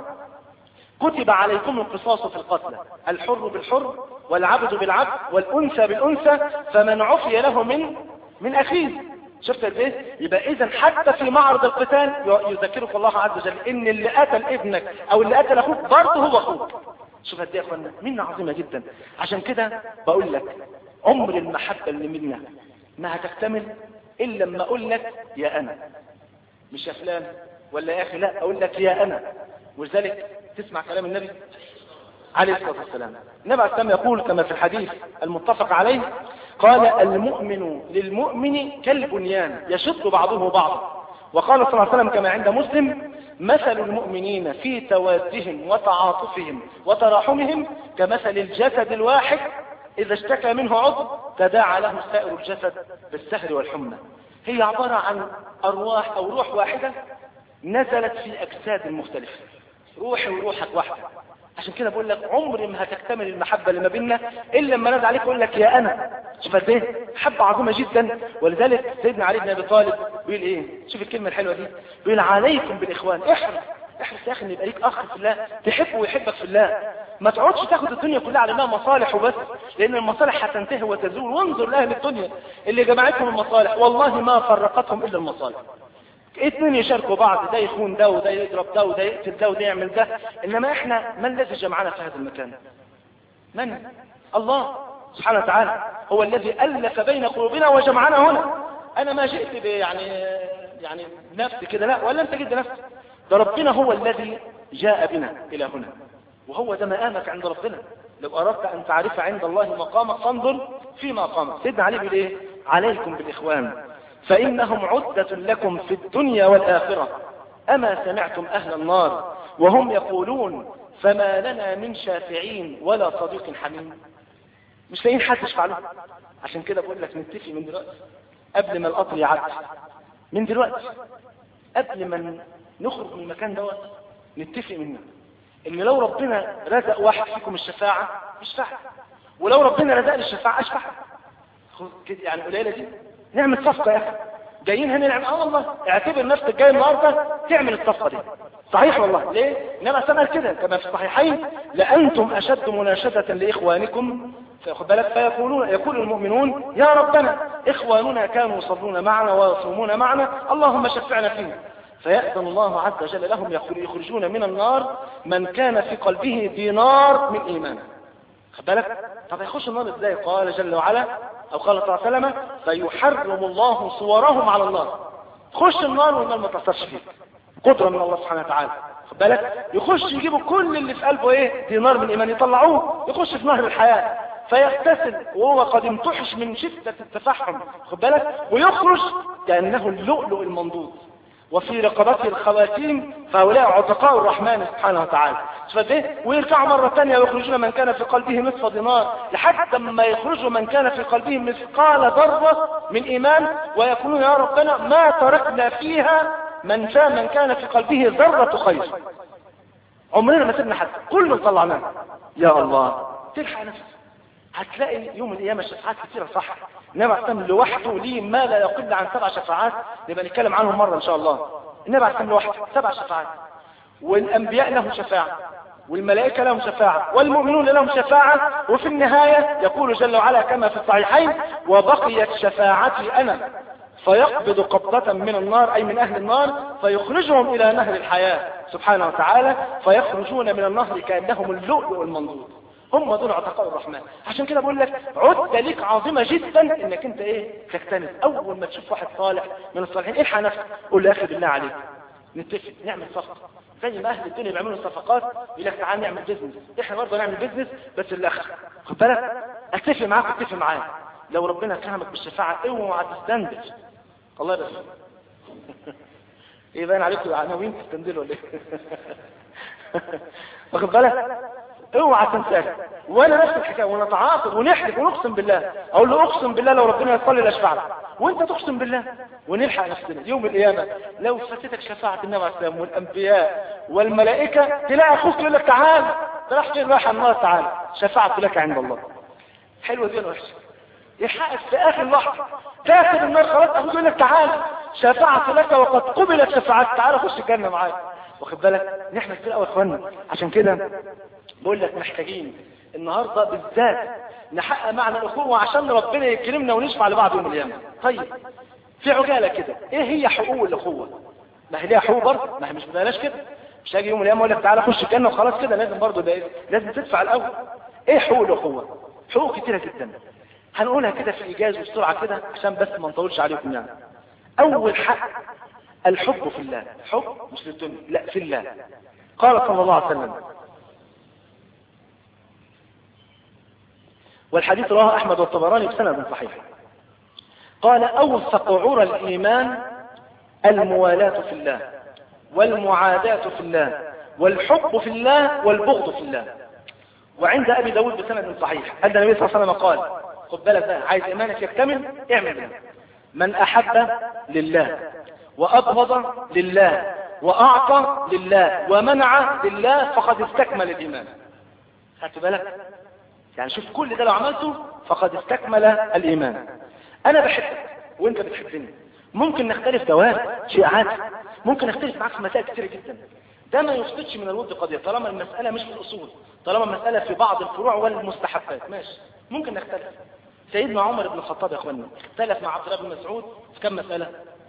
كتب عليكم القصاص في القتلى الحر بالحر والعبد بالعبد والأنثى بالأنثى فمن عفي له من من أخيه شفت قد ايه يبقى اذا حتى في معرض القتال يذكرك الله عز وجل ان اللي قتل ابنك او اللي قتل اخوك برضه هو اخوك شوف قد ايه يا اخوانا منا عظيمه جدا عشان كده بقول لك عمر المحبه اللي منا ما هتكتمل الا لما اقول لك يا انا مش يا فلان ولا يا اخي لا اقول لك يا انا ولذلك تسمع كلام النبي عليه الصلاه والسلام النبي عليه السلام يقول كما في الحديث المتفق عليه قال المؤمن للمؤمن كالبنيان يشد بعضه بعضا وقال صلى الله عليه وسلم كما عند مسلم مثل المؤمنين في توادهم وتعاطفهم وتراحمهم كمثل الجسد الواحد إذا اشتكى منه عضو تداعى له سائر الجسد بالسهر والحمى هي عبارة عن أرواح أو روح واحدة نزلت في أجساد مختلفة روحي وروحك واحدة عشان كده بقول لك عمر ما هتكتمل المحبة اللي ما بيننا إلا لما نزل عليك يقول لك يا أنا شوف قد ايه محبة عظيمة جدا ولذلك سيدنا علي بن أبي طالب بيقول إيه شوف الكلمة الحلوة دي بيقول عليكم بالإخوان احرص احرص يا أخي إن يبقى ليك أخ في الله تحبه ويحبك في الله ما تقعدش تاخد الدنيا كلها على انها مصالح وبس لان المصالح هتنتهي وتزول وانظر لاهل الدنيا اللي جمعتهم المصالح والله ما فرقتهم الا المصالح اتنين يشاركوا بعض ده يخون ده وده يضرب ده وده يقتل ده وده يعمل ده انما احنا من الذي جمعنا في هذا المكان من الله سبحانه وتعالى هو الذي الف بين قلوبنا وجمعنا هنا انا ما جئت يعني يعني نفسي كده لا ولا انت جد نفسك ده ربنا هو الذي جاء بنا الى هنا وهو ده مقامك عند ربنا لو أردت أن تعرف عند الله مقامك فانظر في مقامك سيدنا علي بيقول إيه عليكم بالإخوان فإنهم عدة لكم في الدنيا والآخرة أما سمعتم أهل النار وهم يقولون فما لنا من شافعين ولا صديق حميم مش لاقيين حد يشفع له عشان كده بقول لك نتفق من دلوقتي قبل ما القطر يعدي من دلوقتي قبل ما نخرج من المكان دوت نتفق منه ان لو ربنا رزق واحد فيكم الشفاعة يشفع ولو ربنا رزقني الشفاعة اشفع كده يعني قليلة دي نعمل صفقة يا اخي جايين هنا نعمل اه والله اعتبر نفسك جاي النهارده تعمل الصفقة دي صحيح والله ليه انما سمع كده كما في الصحيحين لانتم اشد مناشدة لاخوانكم فياخد بالك فيقولون يقول المؤمنون يا ربنا اخواننا كانوا يصلون معنا ويصومون معنا اللهم شفعنا فيهم فيأذن الله عز وجل لهم يخرجون من النار من كان في قلبه دينار من إيمان خد بالك طب يخش النار ازاي قال جل وعلا أو قال صلى الله عليه وسلم فيحرم الله صورهم على النار خش النار والنار ما تأثرش فيك قدرة من الله سبحانه وتعالى خد بالك يخش يجيبوا كل اللي في قلبه ايه دينار من إيمان يطلعوه يخش في نهر الحياة فيغتسل وهو قد امتحش من شدة التفحم خد بالك ويخرج كأنه اللؤلؤ المنضود وفي رقبته الخواتيم فهؤلاء عتقاء الرحمن سبحانه وتعالى شفت ايه ويرجعوا مرة ثانية ويخرجون من كان في قلبه نصف دينار لحتى ما يخرجوا من كان في قلبه مثقال ذرة من إيمان ويقولون يا ربنا ما تركنا فيها من كان من كان في قلبه ذرة خير عمرنا ما سيبنا حد كله طلعناه يا الله تلحق نفسك هتلاقي يوم القيامة شفاعات كثيرة صح النبي عليه السلام لوحده ليه ما لا يقل عن سبع شفاعات نبقى نتكلم عنهم مرة ان شاء الله النبي عليه السلام لوحده سبع شفاعات والانبياء لهم شفاعة والملائكة لهم شفاعة والمؤمنون لهم شفاعة وفي النهاية يقول جل وعلا كما في الصحيحين وبقيت شفاعتي انا فيقبض قبضة من النار أي من أهل النار فيخرجهم إلى نهر الحياة سبحانه وتعالى فيخرجون من النهر كأنهم اللؤلؤ المنضود هم دول عتقاء الرحمن عشان كده بقول لك عدة ليك عظيمة جدا انك انت ايه تجتنب اول ما تشوف واحد صالح من الصالحين الحق نفسك قول له يا اخي بالله عليك نتفق نعمل صفقة زي ما اهل الدنيا بيعملوا صفقات يقول لك تعال نعمل بيزنس احنا برضه نعمل بيزنس بس الاخر خد بالك اتفق معاك اتفق معاك لو ربنا كرمك بالشفاعة اوعى تستندل الله يبارك ايه باين عليكم عناوين تستندلوا ولا ايه واخد بالك اوعى تنساك وانا نفس الحكايه ونتعاقد ونحلف ونقسم بالله اقول له اقسم بالله لو ربنا يصلي الاشفاع لك وانت تقسم بالله ونلحق نفسنا يوم القيامه لو فاتتك شفاعه النبي عليه السلام والانبياء والملائكه تلاقي اخوك يقول لك تعال ده راح فين رايح النار تعال شفاعه لك عند الله حلوه دي ولا وحشه يحقق في اخر لحظه تاخد النار خلاص اخوك يقول لك تعال شفاعه لك وقد قبلت شفاعتك تعال خش الجنه معايا واخد بالك نحن كتير قوي يا اخوانا عشان كده بقول لك محتاجين النهارده بالذات نحقق معنى الاخوه عشان ربنا يكرمنا ونشفع لبعض يوم القيامه طيب في عجاله كده ايه هي حقوق الاخوه ما هي ليها حقوق برضه ما هي مش بلاش كده مش هاجي يوم القيامه اقول لك تعالى خش الجنه وخلاص كده لازم برضه ده لازم تدفع الاول ايه حقوق الاخوه حقوق كتيره جدا هنقولها كده في ايجاز وبسرعه كده عشان بس ما نطولش عليكم يعني اول حق الحب في الله حب مش للدنيا لا في الله قال صلى الله عليه وسلم والحديث رواه أحمد والطبراني بسند صحيح قال أوثق عرى الإيمان الموالاة في الله والمعاداة في الله والحب في الله والبغض في الله وعند أبي داود بسند صحيح أن النبي صلى الله عليه وسلم قال خد بالك بقى عايز إيمانك يكتمل اعمل من أحب لله وأبغض لله وأعطى لله ومنع لله فقد استكمل الإيمان خدت بالك يعني شوف كل ده لو عملته فقد استكمل الإيمان أنا بحبك وأنت بتحبني ممكن نختلف دوار شيء عادي ممكن نختلف معاك في مسائل كتير جدا ده ما يفقدش من الود قضية طالما المسألة مش في الأصول طالما المسألة في بعض الفروع والمستحبات ماشي ممكن نختلف سيدنا عمر بن الخطاب يا اخوانا اختلف مع عبد الله بن مسعود في كم مسألة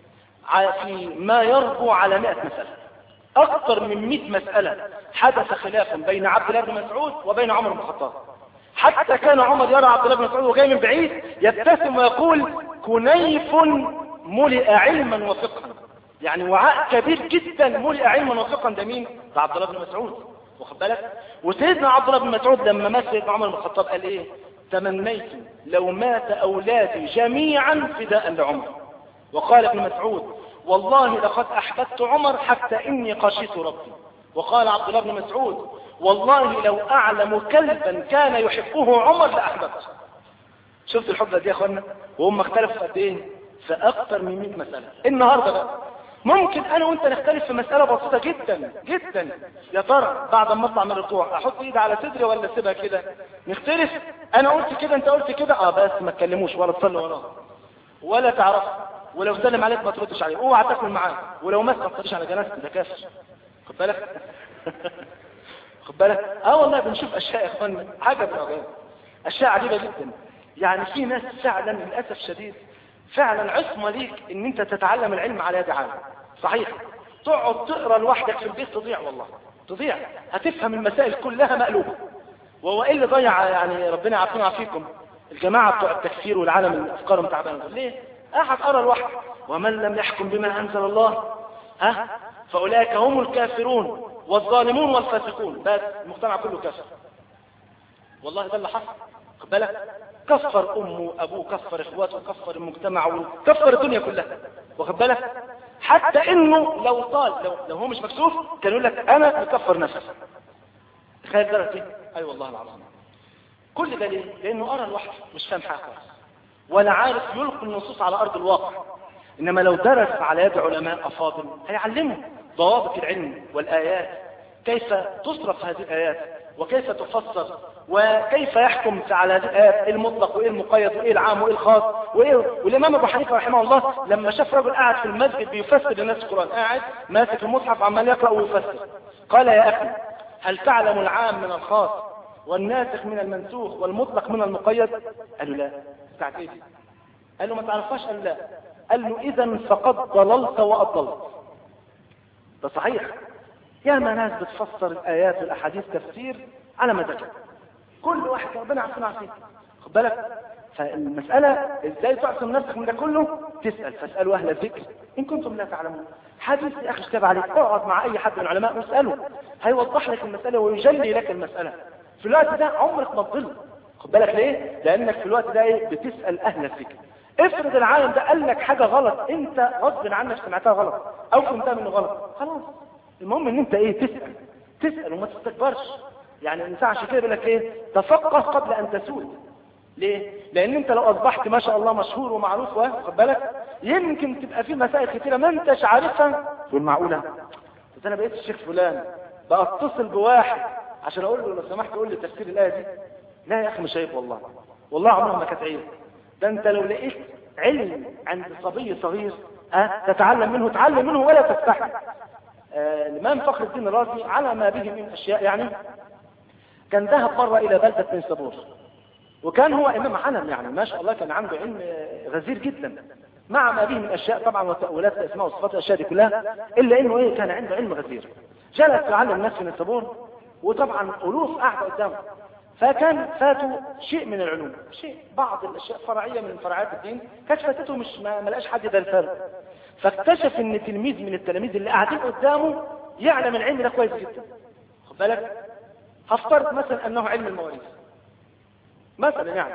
في ما يربو على 100 مسألة أكثر من 100 مسألة حدث خلاف بين عبد الله بن مسعود وبين عمر بن الخطاب حتى كان عمر يرى عبد الله بن مسعود وجاي من بعيد يبتسم ويقول كنيف ملئ علما وفقها يعني وعاء كبير جدا ملئ علما وفقها ده مين؟ ده عبد الله بن مسعود واخد بالك وسيدنا عبد الله بن مسعود لما مات سيدنا عمر بن الخطاب قال ايه تمنيت لو مات اولادي جميعا فداء لعمر وقال ابن مسعود والله لقد احببت عمر حتى اني خشيت ربي وقال عبد الله بن مسعود والله لو اعلم كلبا كان يحبه عمر لاحببته شفت الحب دي يا اخوانا وهم اختلفوا قد ايه في اكثر من 100 مساله النهارده بقى ممكن انا وانت نختلف في مسألة بسيطة جدا جدا يا ترى بعد ما اطلع من الركوع احط ايدي على صدري ولا اسيبها كده نختلف انا قلت كده انت قلت كده اه بس ما تكلموش ولا تصلي وراه ولا تعرف ولو سلم عليك ما تردش عليه اوعى تاكل معاه ولو مات ما تصليش على جنازته ده كافر خد بالك خد بالك اه والله بنشوف اشياء يا اخوانا عجب العجاب اشياء عجيبة جدا يعني في ناس فعلا للاسف شديد فعلا عصمة ليك ان انت تتعلم العلم على يد عالم صحيح تقعد تقرا لوحدك في البيت تضيع والله تضيع هتفهم المسائل كلها مقلوبة وهو ايه اللي ضيع يعني ربنا يعافينا ويعافيكم الجماعة بتوع التكفير والعالم اللي افكارهم تعبانه ليه احد قرا لوحده ومن لم يحكم بما انزل الله ها فاولئك هم الكافرون والظالمون والفاسقون بس المجتمع كله كافر والله ده اللي حصل خد بالك كفر امه ابوه كفر اخواته كفر المجتمع كفر الدنيا كلها واخد بالك حتى انه لو طال لو, لو هو مش مكسوف كان يقول لك انا اكفر نفسي تخيل درجه ايه اي أيوة والله العظيم كل ده ليه لانه ارى لوحده مش فاهم حاجه ولا عارف يلقي النصوص على ارض الواقع انما لو درس على يد علماء افاضل هيعلمه ضوابط العلم والايات كيف تصرف هذه الايات وكيف تفسر وكيف يحكم على هذه الايات المطلق وايه المقيد وايه العام وايه الخاص وايه والامام ابو حنيفه رحمه الله لما شاف رجل قاعد في المسجد بيفسر للناس القران قاعد ماسك المصحف عمال يقرا ويفسر قال يا اخي هل تعلم العام من الخاص والناسخ من المنسوخ والمطلق من المقيد قال له لا بتاعت ايه دي قال له ما تعرفهاش قال لا قال له اذا فقد ضللت واضلت ده صحيح ياما ناس بتفسر الايات والاحاديث تفسير على مزاجها كل واحد ربنا عارفين عارفين خد بالك فالمسألة ازاي تعصم نفسك من ده كله تسأل فاسألوا اهل الذكر ان كنتم لا تعلمون حديث يا اخي اشتبه عليك اقعد مع اي حد من العلماء واسأله هيوضح لك المسألة ويجلي لك المسألة في الوقت ده عمرك ما تضل خد بالك ليه لانك في الوقت ده ايه بتسأل اهل الذكر افرض العالم ده قال لك حاجة غلط انت غصب عنك سمعتها غلط او فهمتها منه غلط خلاص المهم ان انت ايه تسأل تسأل وما تستكبرش يعني ما ينفعش كده يقول لك ايه تفقه قبل ان تسود ليه لان انت لو اصبحت ما شاء الله مشهور ومعروف واخد بالك يمكن تبقى في مسائل كتيره ما انتش عارفها تقول معقوله بس انا بقيت الشيخ فلان بقى اتصل بواحد عشان اقول له لو سمحت قول لي تفسير الايه دي لا يا اخي مش عيب والله والله عمرها ما كانت عيب ده انت لو لقيت علم عند صبي صغير أه؟ تتعلم منه تعلم منه ولا تستحي آه الامام فخر الدين الرازي على ما به من اشياء يعني كان ذهب مرة إلى بلدة نيسابور وكان هو إمام علم يعني ما شاء الله كان عنده علم غزير جدا مع ما به من أشياء طبعا وتأولات الأسماء والصفات الأشياء دي كلها إلا إنه إيه كان عنده علم غزير جلس يعلم الناس في نيسابور وطبعا ألوف قاعدة قدامه فكان فاته شيء من العلوم شيء بعض الأشياء فرعية من فرعيات الدين كانت فاتته مش ما لقاش حد ده الفرق فاكتشف ان تلميذ من التلاميذ اللي قاعدين قدامه يعلم العلم ده كويس جدا خد بالك هفترض مثلا انه علم المواريث مثلا يعني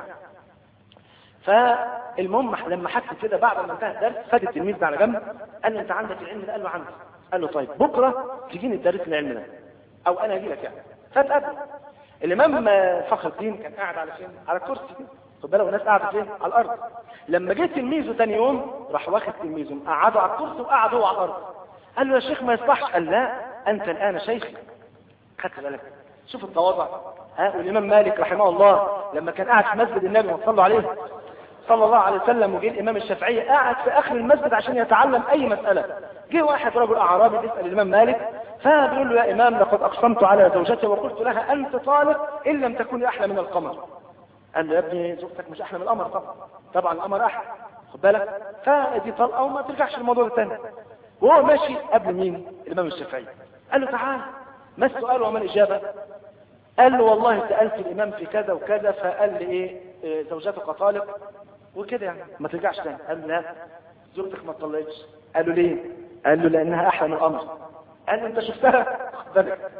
فالمهم لما حكى كده بعد ما انتهى الدرس خد التلميذ ده على جنب قال له انت عندك العلم ده قال له عندي قال له طيب بكره تجيني تدرس العلم ده او انا اجي لك يعني فتقابل الامام فخر الدين كان قاعد على فين على الكرسي خد بالك والناس قاعده فين على الارض لما جه تلميذه ثاني يوم راح واخد تلميذه قعده على الكرسي وقعد هو على الارض قال له يا شيخ ما يصلحش قال لا انت الان شيخي خدت بالك شوف التواضع ها والامام مالك رحمه الله لما كان قاعد في مسجد النبي صلى عليه صلى الله عليه وسلم وجه الامام الشافعي قاعد في اخر المسجد عشان يتعلم اي مساله جه واحد رجل اعرابي بيسال الامام مالك فبيقول له يا امام لقد اقسمت على زوجتي وقلت لها انت طالق ان لم تكوني احلى من القمر قال له يا ابني زوجتك مش احلى من القمر طبعا طبعا القمر احلى خد بالك فدي طلقه وما ترجعش للموضوع الثاني وهو ماشي قبل مين الامام الشافعي قال له تعال ما السؤال وما الاجابه قال له والله سالت الامام في كذا وكذا فقال لي ايه إيه زوجتك طالق وكده يعني ما ترجعش تاني قال له لا زوجتك ما طلقتش قال له ليه قال له لانها احلى من القمر قال له انت شفتها خد بالك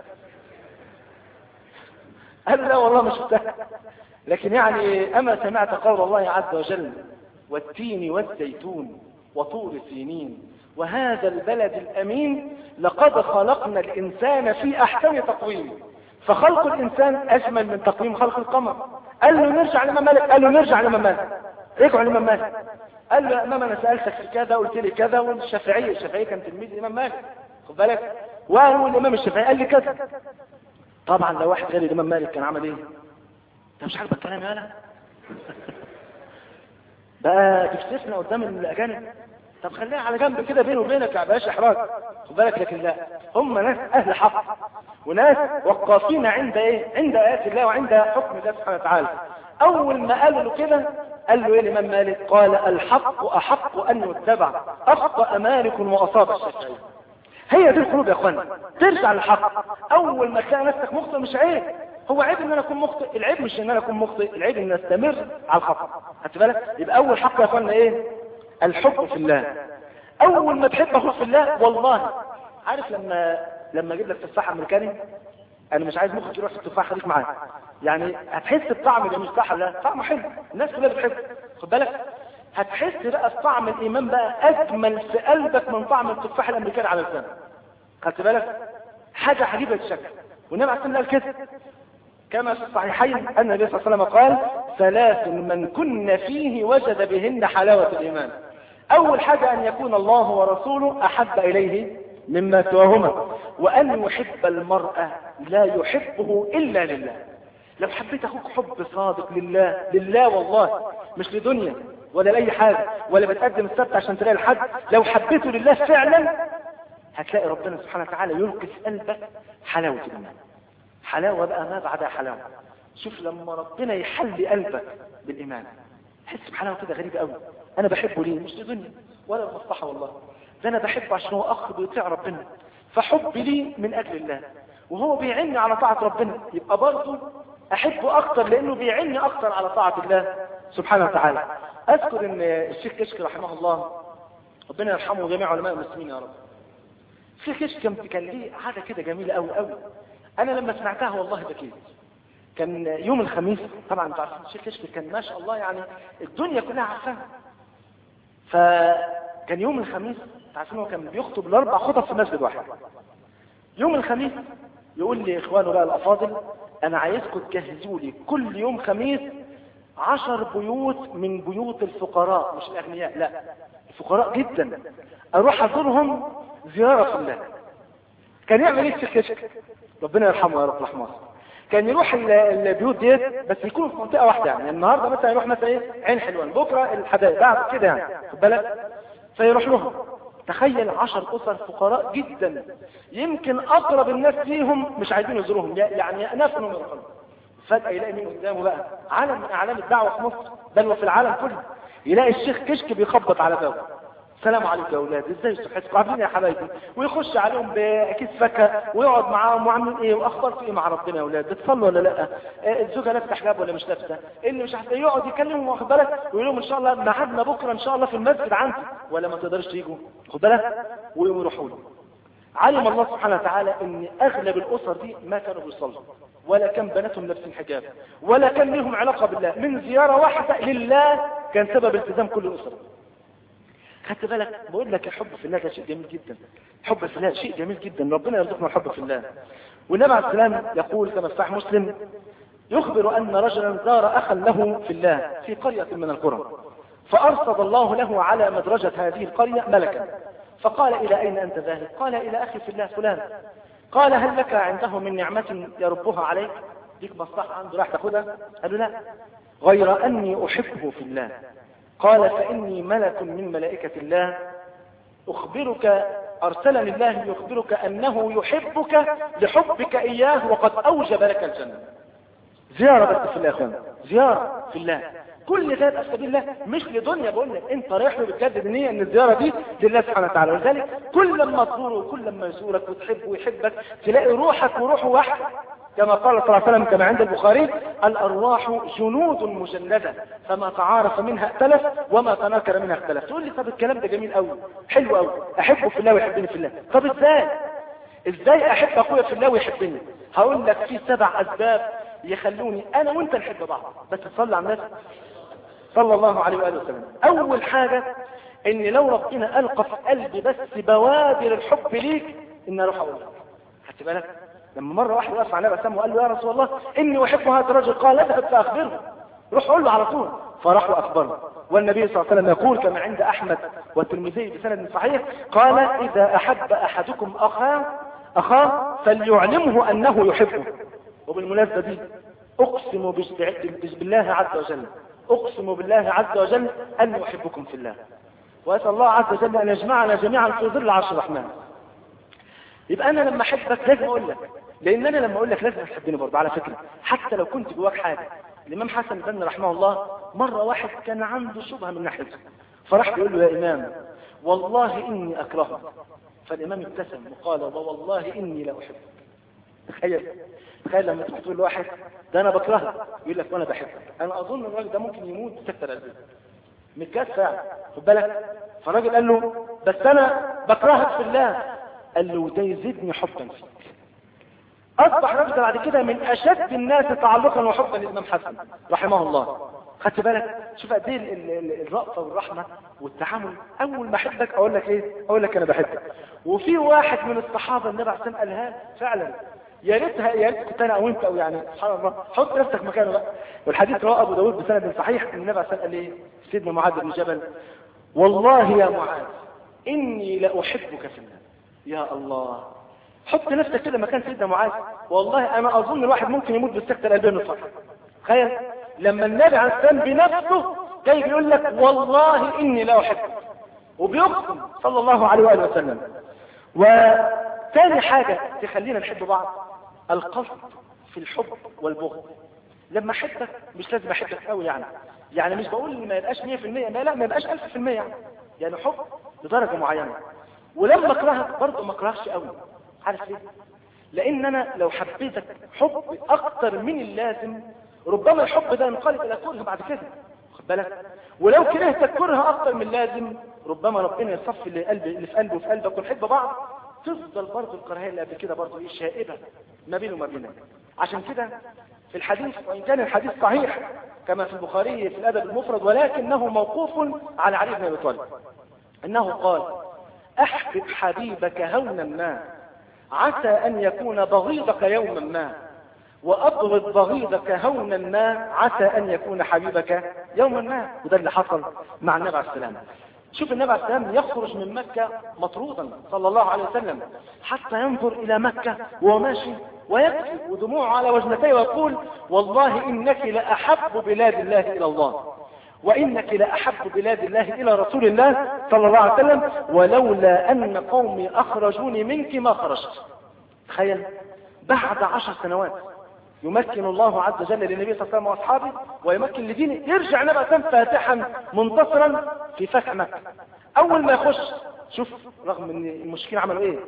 قال له لا والله ما شفتها لكن يعني اما سمعت قول الله عز وجل والتين والزيتون وطور سينين وهذا البلد الامين لقد خلقنا الانسان في احسن تقويم فخلق الانسان اجمل من تقويم خلق القمر قال له نرجع لما مالك قال له نرجع لما مالك رجعوا لما مالك قال له يا امام انا سالتك في كذا قلت لي كذا والشافعي الشافعي كان تلميذ الامام مالك خد بالك وقالوا الامام الشافعي قال لي كذا طبعا لو واحد غير الامام مالك كان عمل ايه انت مش عاجبك الكلام يا انا بقى تفتسنا قدام الاجانب طب خليها على جنب كده بيني وبينك يا باشا احراج خد بالك لكن لا هم ناس اهل حق وناس وقافين عند ايه عند ايات الله وعند حكم الله سبحانه وتعالى اول ما قالوا له كده قال له ايه الامام مالك قال الحق احق ان يتبع اخطا مالك واصاب الشافعي هي دي القلوب يا اخوانا ترجع للحق اول ما تلاقي نفسك مخطئ مش عيب هو عيب ان انا اكون مخطئ العيب مش ان انا اكون مخطئ العيب ان استمر على الخطا خدت بالك يبقى اول حق يا اخوانا ايه الحب في الله اول ما تحب اخوك في الله والله عارف لما لما اجيب لك تفاح امريكاني انا مش عايز مخك يروح في التفاح خليك معايا يعني هتحس بطعم التفاح لا طعمه حلو الناس كلها بتحب خد بالك هتحس بقى بطعم الايمان بقى اجمل في قلبك من طعم التفاح الامريكاني على لسانك خدت بالك حاجه عجيبه الشكل والنبي عليه الصلاه والسلام قال كده كما في الصحيحين ان النبي صلى الله عليه وسلم قال ثلاث من كن فيه وجد بهن حلاوه الايمان اول حاجه ان يكون الله ورسوله احب اليه مما سواهما وان يحب المرء لا يحبه الا لله لو حبيت اخوك حب صادق لله لله والله مش لدنيا ولا لاي حاجه ولا بتقدم السبت عشان تلاقي الحد لو حبيته لله فعلا هتلاقي ربنا سبحانه وتعالى يلقي في قلبك حلاوه الايمان حلاوه بقى ما بعدها حلاوه شوف لما ربنا يحلي قلبك بالايمان تحس بحلاوه كده غريبه قوي انا بحبه ليه مش لدنيا ولا المصلحه والله ده انا بحبه عشان هو اخ بيطيع ربنا فحبي ليه من اجل الله وهو بيعني على طاعه ربنا يبقى برضه احبه اكتر لانه بيعني اكتر على طاعه الله سبحانه وتعالى اذكر ان الشيخ كشك رحمه الله ربنا يرحمه جميع علماء المسلمين يا رب الشيخ كشك كان ليه عاده كده جميله قوي قوي انا لما سمعتها والله بكيت كان يوم الخميس طبعا انتوا عارفين الشيخ كشك كان ما شاء الله يعني الدنيا كلها عارفاها فكان يوم الخميس عارفين هو كان بيخطب الاربع خطب في مسجد واحد يوم الخميس يقول لي اخوانه بقى الافاضل انا عايزكم تجهزوا لي كل يوم خميس عشر بيوت من بيوت الفقراء مش الاغنياء لا الفقراء جدا اروح ازورهم زياره في الله كان يعمل ايه الشيخ كشك ربنا يرحمه يا رب رحمه كان يروح البيوت ديت بس يكونوا في منطقه واحده يعني النهارده مثلا يروح مثلا ايه عين حلوان بكره الحدائق بعد كده يعني خد بالك فيروح لهم تخيل عشر اسر فقراء جدا يمكن اقرب الناس ليهم مش عايزين يزوروهم يعني يأنفوا من القلب فجأة يلاقي مين قدامه بقى علم من اعلام الدعوة في مصر بل وفي العالم كله يلاقي الشيخ كشك بيخبط على بابه السلام عليكم يا اولاد ازاي صحتكم عاملين يا حبايبي ويخش عليهم بكيس فاكهه ويقعد معاهم وعاملين ايه واخباركم ايه مع ربنا يا اولاد بتصلوا ولا لا آه الزوجه لابسه حجاب ولا مش لابسه اللي مش عارف يقعد يكلمهم واخد بالك ويقول لهم ان شاء الله ميعادنا بكره ان شاء الله في المسجد عندي ولا ما تقدرش تيجوا خد بالك ويروحوا له علم الله سبحانه وتعالى ان اغلب الاسر دي ما كانوا بيصلوا ولا كان بناتهم لابسين حجاب ولا كان لهم علاقة بالله من زيارة واحدة لله كان سبب التزام كل الاسر خدت بالك بقول لك الحب في الله ده شيء جميل جدا الحب في الله شيء جميل جدا ربنا يرزقنا الحب في الله والنبي عليه السلام يقول كما في صحيح مسلم يخبر أن رجلا زار أخا له في الله في قرية من القرى فأرصد الله له على مدرجة هذه القرية ملكا فقال إلى أين أنت ذاهب قال إلى أخي في الله فلان قال هل لك عنده من نعمة يربها عليك ديك مصلحة عنده راح تاخدها قال له لا غير أني أحبه في الله قال فإني ملك من ملائكة الله أخبرك أرسلني الله يخبرك أنه يحبك لحبك إياه وقد أوجب لك الجنة زيارة بس في الله يا أخوانا زيارة في الله كل ده في سبيل الله مش لدنيا بقول لك انت رايح له بتجدد النية ان الزيارة دي لله سبحانه وتعالى ولذلك كل لما تزوره وكل لما يزورك وتحبه ويحبك تلاقي روحك وروحه واحد كما قال صلى الله عليه وسلم كما عند البخاري الأرواح جنود مجندة فما تعارف منها اختلف وما تناكر منها اختلف تقول لي طب الكلام ده جميل قوي حلو قوي أحبه في الله ويحبني في الله طب ازاي ازاي أحب أخويا في الله ويحبني هقول لك في سبع أسباب يخلوني أنا وأنت نحب بعض بس تصلي على الناس صلى الله عليه وآله وسلم أول حاجة إن لو ربنا ألقى في قلبي بس بوادر الحب ليك إن أروح أقول لك خدت بالك لما مرة واحد وقف على النبي وقال له يا رسول الله إني أحب هذا الرجل قال اذهب فأخبره روح قول له على طول فراح وأخبره والنبي صلى الله عليه وسلم يقول كما عند أحمد والترمذي بسند صحيح قال إذا أحب أحدكم أخاه أخاه فليعلمه أنه يحبه وبالمناسبة دي أقسم بالله عز وجل أقسم بالله عز وجل أن أحبكم في الله وأسأل الله عز وجل أن يجمعنا جميعا في ظل عرش الرحمن يبقى أنا لما أحبك لازم أقول لك لأن أنا لما أقول لك لازم تحبني برضه على فكرة حتى لو كنت جواك حاجة الإمام حسن بن رحمه الله مرة واحد كان عنده شبهة من ناحيته فراح بيقول له يا إمام والله إني أكرهك فالإمام ابتسم وقال والله إني لا أحبك تخيل تخيل لما تروح تقول لواحد ده انا بكرهك يقول لك وانا بحبك انا اظن الراجل ده ممكن يموت بسكتة القلب متكاس فعلا خد بالك فالراجل قال له بس انا بكرهك في الله قال له ده يزيدني حبا فيك اصبح الراجل ده بعد كده من اشد الناس تعلقا وحبا للامام حسن رحمه الله خدت بالك شوف قد ايه الرأفة والرحمة والتعامل اول ما احبك اقول لك ايه اقول لك انا بحبك وفي واحد من الصحابة النبي عليه الصلاه والسلام قالها فعلا يا ريتها يا ريت كنت انا او انت او يعني سبحان الله حط نفسك مكانه بقى والحديث رواه ابو داود بسند صحيح ان النبي عليه الصلاه قال ايه سيدنا معاذ بن جبل والله يا معاذ اني لاحبك في الله يا الله حط نفسك كده مكان سيدنا معاذ والله انا اظن الواحد ممكن يموت بالسكته القلبيه من الفرح تخيل لما النبي عليه السلام بنفسه جاي بيقول لك والله اني لا احبك وبيقسم صلى الله عليه واله وسلم وثاني حاجه تخلينا نحب بعض القصد في الحب والبغض لما احبك مش لازم احبك قوي يعني يعني مش بقول ما يبقاش 100% ما لا ما يبقاش 1000% يعني يعني حب بدرجه معينه ولما اكرهك برضه ما اكرهش قوي عارف ليه لان انا لو حبيتك حب اكتر من اللازم ربما الحب ده ينقلب الى كره بعد كده خد بالك ولو كرهتك كره اكتر من اللازم ربما ربنا يصفي اللي قلبي اللي في قلبي وفي قلبك ونحب بعض تفضل برضه الكراهيه اللي قبل كده برضه ايه شائبه ما بينه وما بينك عشان كده في الحديث وان كان الحديث صحيح كما في البخاري في الادب المفرد ولكنه موقوف على علي بن ابي طالب انه قال احبب حبيبك هونا ما عسى ان يكون بغيضك يوما ما وابغض بغيضك هونا ما عسى ان يكون حبيبك يوما ما وده اللي حصل مع النبي عليه السلام شوف النبي عليه السلام يخرج من مكة مطرودا صلى الله عليه وسلم حتى ينظر إلى مكة وهو ماشي ويبكي ودموعه على وجنتيه ويقول والله إنك لأحب بلاد الله إلى الله وإنك لأحب بلاد الله إلى رسول الله صلى الله عليه وسلم ولولا أن قومي أخرجوني منك ما خرجت تخيل بعد عشر سنوات يمكن الله عز وجل للنبي صلى الله عليه وسلم واصحابه ويمكن لدينه يرجع نبأ سلم فاتحا منتصرا في فتح مكة اول ما يخش شوف رغم ان المشركين عملوا ايه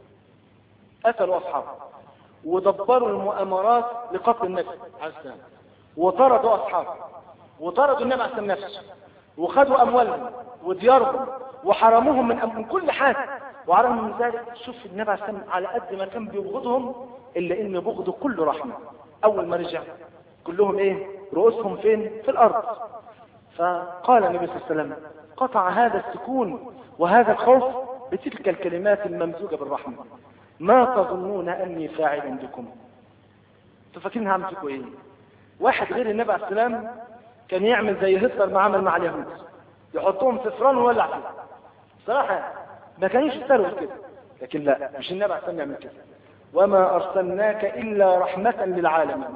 قتلوا اصحابه ودبروا المؤامرات لقتل النبي عليه السلام وطردوا اصحابه وطردوا النبي عليه السلام نفسه وخدوا اموالهم وديارهم وحرموهم من, من كل حاجه وعلى من ذلك شوف النبي عليه السلام على قد ما كان بيبغضهم إلا إن بغضه كله رحمة أول ما رجع كلهم إيه رؤوسهم فين في الأرض فقال النبي صلى الله عليه وسلم قطع هذا السكون وهذا الخوف بتلك الكلمات الممزوجة بالرحمة ما تظنون أني فاعل بكم تفكرين هعمل فيكم إيه واحد غير النبي عليه السلام كان يعمل زي هتلر ما عمل مع اليهود يحطهم في فران ويولع فيه صراحة ما كانوش يستروا كده لكن لا مش النبي عليه السلام يعمل كده وما أرسلناك إلا رحمة للعالمين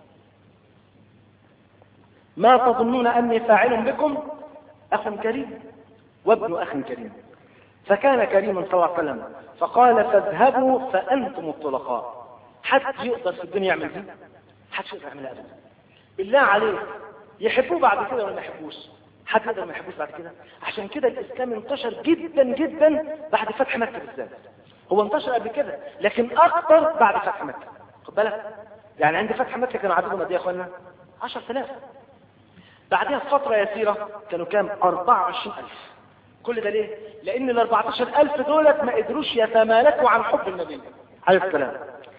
ما تظنون أني فاعل بكم أخ كريم وابن أخ كريم فكان كريما صلى الله عليه وسلم فقال فاذهبوا فأنتم الطلقاء حد يقدر في الدنيا يعمل دي حد يقدر يعملها أبدا بالله عليك يحبوه بعد كده ولا ما يحبوش حد يقدر ما يحبوش بعد كده عشان كده الإسلام انتشر جدا جدا بعد فتح مكة بالذات هو انتشر قبل كده لكن أكثر بعد فتح مكة خد بالك يعني عند فتح مكة كانوا عددهم قد ايه يا اخوانا 10000 بعدها فترة يسيرة كانوا كام 24000 كل ده ليه لان ال 14000 دولت ما قدروش يتمالكوا عن حب النبي عليه السلام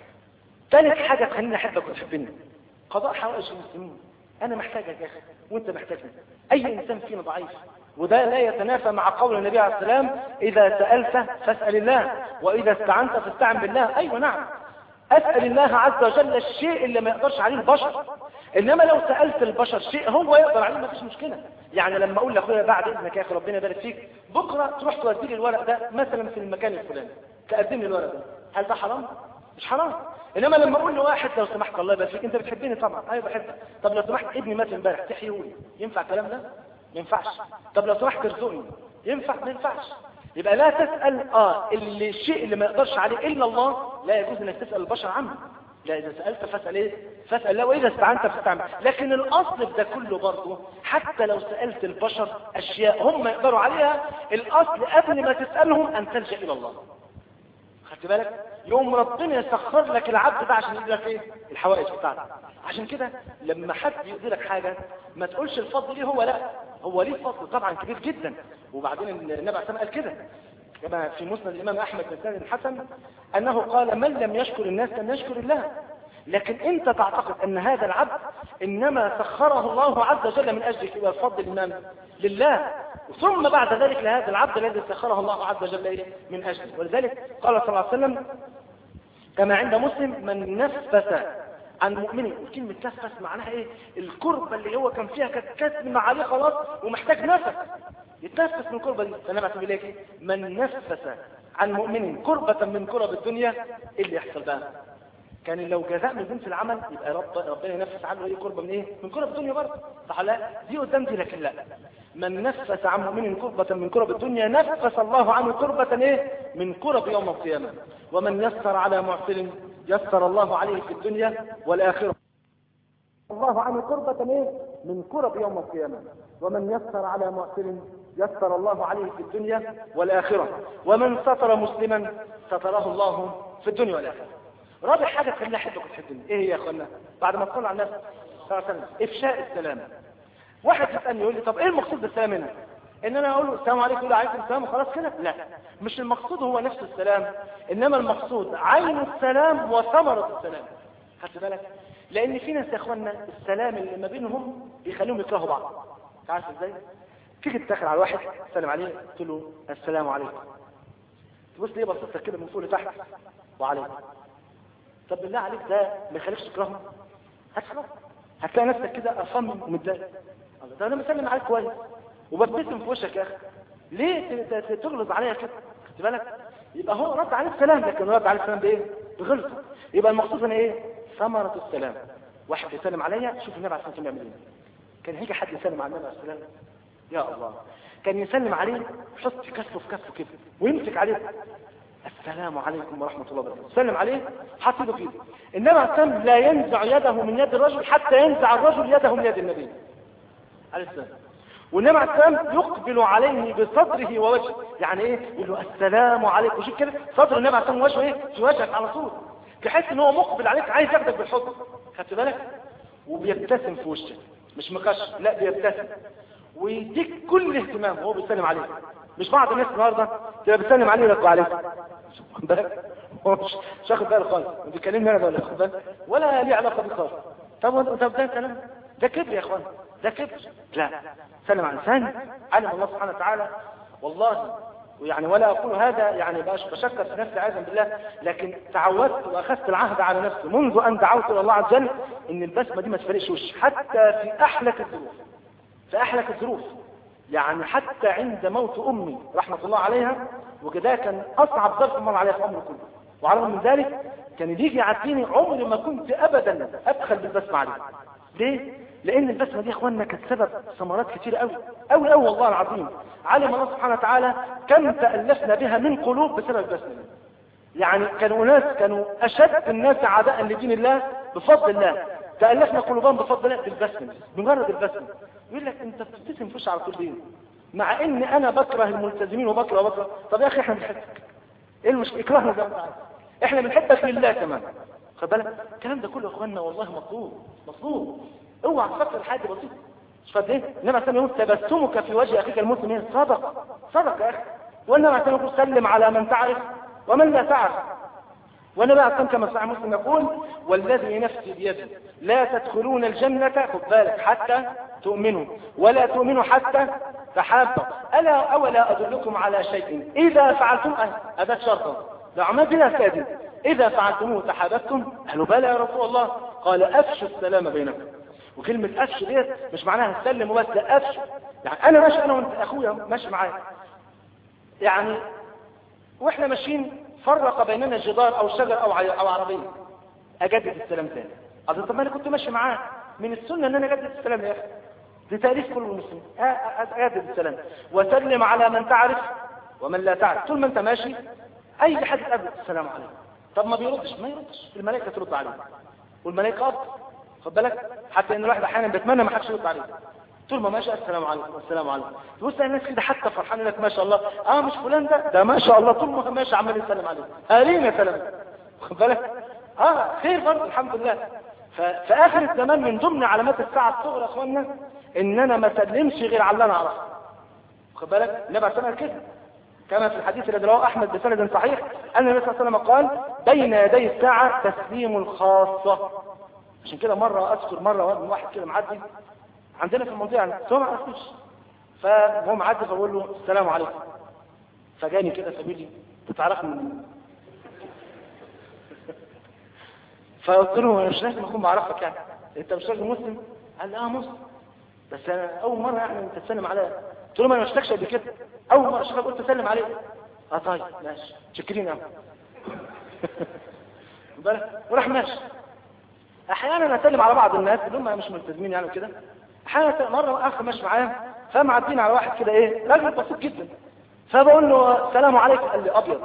ثالث حاجة تخليني احبك وتحبني قضاء حوائج المسلمين انا محتاجك يا اخي وانت محتاجني اي انسان فينا ضعيف وده لا يتنافى مع قول النبي عليه السلام اذا سألت فاسأل الله واذا استعنت فاستعن بالله ايوه نعم اسأل الله عز وجل الشيء اللي ما يقدرش عليه البشر انما لو سألت البشر شيء هو يقدر عليه ما فيش مشكلة يعني لما اقول لاخويا بعد اذنك يا اخي ربنا يبارك فيك بكرة تروح تودي لي الورق ده مثلا في المكان الفلاني تقدم لي الورق ده هل ده حرام مش حرام انما لما اقول لواحد لو سمحت الله يبارك فيك انت بتحبني طبعا ايوه بحبك طب لو سمحت ابني مات امبارح تحيوني ينفع الكلام ده ما ينفعش طب لو سمحت ارزقني ينفع ما ينفعش يبقى لا تسأل اه اللي الشيء اللي ما يقدرش عليه الا الله لا يجوز انك تسأل البشر عنه لا اذا سألت فاسأل ايه فاسأل الله واذا استعنت فاستعن لكن الاصل في ده كله برضه حتى لو سألت البشر اشياء هم يقدروا عليها الاصل قبل ما تسألهم ان تلجأ الى الله خدت بالك يوم ربنا يسخر لك العبد ده عشان يديلك ايه الحوائج بتاعتك عشان كده لما حد يقضي لك حاجة ما تقولش الفضل ليه هو لا هو ليه فضل طبعا كبير جدا وبعدين النبي عليه الصلاه قال كده كما في مسند الامام احمد بن سعد الحسن انه قال من لم يشكر الناس لم يشكر الله لكن انت تعتقد ان هذا العبد انما سخره الله عز وجل من اجلك الى الفضل الامام لله ثم بعد ذلك لهذا العبد الذي سخره الله عز وجل إيه؟ من اجله ولذلك قال صلى الله عليه وسلم كما عند مسلم من نفس عن مؤمن كلمة نفس معناها ايه الكربة اللي هو كان فيها كانت كاتمة عليه خلاص ومحتاج نفس يتنفس من الكربة دي فانا بعتبر لك من نفس عن مؤمن كربة من كرب الدنيا ايه اللي يحصل بقى كان لو جزاء من جنس العمل يبقى رب ربنا ينفس عنه ايه كربة من ايه من كرب الدنيا برضه صح لا دي قدام دي لكن لا من نفس عن مؤمن كربة من كرب الدنيا نفس الله عنه كربة ايه من كرب يوم القيامة ومن يسر على معسر يسر الله عليه في الدنيا والآخرة الله عنه كربة ايه من كرب يوم القيامة ومن يسر على معسر يسر الله عليه في الدنيا والآخرة ومن ستر مسلما ستره الله في الدنيا والآخرة رابع حاجة تخلينا أحبك وتحبني إيه هي يا أخوانا بعد ما تصلى على الناس صلى الله عليه وسلم إفشاء السلام واحد يسألني يقول لي طب إيه المقصود بالسلام هنا إن أنا أقول له السلام عليكم يقول عليكم السلام وخلاص كده لا مش المقصود هو نفس السلام إنما المقصود عين السلام وثمرة السلام خدت بالك لأن في ناس يا أخوانا السلام اللي ما بينهم بيخليهم يكرهوا بعض تعرف إزاي تيجي تدخل على واحد تسلم عليه تقول له السلام عليكم تبص ليه بصيتك كده من فوق لتحت وعليكم طب بالله عليك ده ما يخليكش تكرهه هتكره هتلاقي نفسك كده قرفان ومتضايق الله ده انا مسلم عليك كويس وببتسم في وشك يا اخي ليه ت- ت- تغلط عليا كده خدت بالك يبقى هو رد عليه السلام لكن رد عليه السلام بايه بغلطه يبقى المقصود هنا ايه ثمرة السلام واحد يسلم عليا شوف النبي عليه الصلاه والسلام يعمل ايه كان هيجي حد يسلم على النبي عليه الصلاه والسلام يا الله كان يسلم عليه يحط كفه في كفه كده ويمسك عليه السلام عليكم ورحمة الله وبركاته سلم عليه حط يده في ايده انما السلام لا ينزع يده من يد الرجل حتى ينزع الرجل يده من يد النبي عليه السلام وانما السلام يقبل عليه بصدره ووجهه يعني ايه يقول له السلام عليكم شوف كده صدر النبي عليه السلام وجهه ايه في وجهك على طول تحس ان هو مقبل عليك عايز ياخدك بالحضن خدت بالك وبيبتسم في وشك مش مكشر لا بيبتسم ويديك كل اهتمام وهو بيسلم عليك مش بعض الناس النهارده تبقى بتسلم عليه لك وعليك واخد بالك هو مش مش واخد باله خالص بيكلمني انا ولا واخد بالك ولا ليه علاقه بيه خالص طب طب ده كلام ده كبر يا اخوان ده كبر لا سلم على الانسان علم الله سبحانه وتعالى والله ويعني ولا أقول هذا يعني باش بشكر في نفسي عياذا بالله لكن تعودت وأخذت العهد على نفسي منذ أن دعوت إلى الله عز وجل إن البسمة دي ما تفرقش وش حتى في أحلك الظروف في أحلك الظروف يعني حتى عند موت أمي رحمة الله عليها وكده كان أصعب ظرف مر عليها في عمري كله وعلى من ذلك كان يجي يعديني عمري ما كنت أبدا أدخل بالبسمة عليه ليه؟ لان البسمه دي يا اخواننا كانت سبب ثمرات كتير قوي قوي قوي والله العظيم علم الله سبحانه وتعالى كم تالفنا بها من قلوب بسبب البسمه دي يعني كانوا ناس كانوا اشد الناس عداء لدين الله بفضل الله تالفنا قلوبهم بفضل الله بالبسمه بمجرد البسمه يقول لك انت بتبتسم فيش على طول ليه مع ان انا بكره الملتزمين وبكره وبكره طب يا اخي احنا بنحبك ايه المشكله اكرهنا زي ما انت عايز احنا بنحبك لله كمان خد بالك الكلام ده كله يا اخواننا والله مطلوب مطلوب اوعى تفكر في حاجه بسيطه مش فاهم ايه انما عشان يقول تبسمك في وجه اخيك المسلم ايه صدق صدق يا اخي وانما عشان يقول سلم على من تعرف ومن لا تعرف والنبي عليه الصلاه كما صحيح مسلم يقول والذي نفسي بيده لا تدخلون الجنه خد بالك حتى تؤمنوا ولا تؤمنوا حتى تحابوا الا اولا ادلكم على شيء اذا فعلتم هذا شرطا لو عملت بلا سادس اذا فعلتموه تحاببتم قالوا بلى يا رسول الله قال افشوا السلام بينكم وكلمة أفش ديت مش معناها سلم وبس لا أفش يعني أنا ماشي أنا وأنت أخويا ماشي معايا يعني وإحنا ماشيين فرق بيننا جدار أو شجر أو أو عربية أجدد السلام تاني أظن طب ما أنا كنت ماشي معاه من السنة إن أنا أجدد السلام يا أخي دي تاريخ كل المسلمين أجدد السلام وسلم على من تعرف ومن لا تعرف طول ما أنت ماشي أي حد قبل السلام عليكم طب ما بيردش ما يردش الملائكة ترد عليه والملائكة أرض خد بالك حتى ان الواحد احيانا بيتمنى ما حدش يرد عليه طول ما ماشي السلام عليكم السلام عليكم تبص الناس كده حتى فرحان لك ما شاء الله اه مش فلان ده ده ما شاء الله طول ما ماشي عمال يسلم عليه قالين يا سلام خد بالك اه خير برضه الحمد لله ففي اخر الزمان من ضمن علامات الساعه الصغرى يا اخوانا ان انا ما اسلمش غير على اللي انا اعرفه خد بالك النبي عليه الصلاه كده كما في الحديث الذي رواه احمد بسند صحيح ان النبي صلى الله عليه وسلم قال بين يدي الساعه تسليم الخاصه عشان كده مرة أذكر مرة واحد كده معدي عندنا في المنطقة يعني سواء ما عرفتوش فهو معدي فبقول له السلام عليكم فجاني كده فبيقول لي تتعرفني من فقلت له انا مش لازم اكون بعرفك يعني انت مش راجل مسلم قال لي اه مسلم بس انا اول مره يعني انت تسلم عليا قلت له ما انا ما اشتكش قبل كده اول مره اشوفك قلت تسلم عليا اه طيب ماشي شكرين قوي وراح ماشي احيانا اسلم على بعض الناس اللي هم مش ملتزمين يعني كده احيانا مره اخ ماشي معايا فمعدين على واحد كده ايه راجل بسيط جدا فبقول له السلام عليكم قال لي ابيض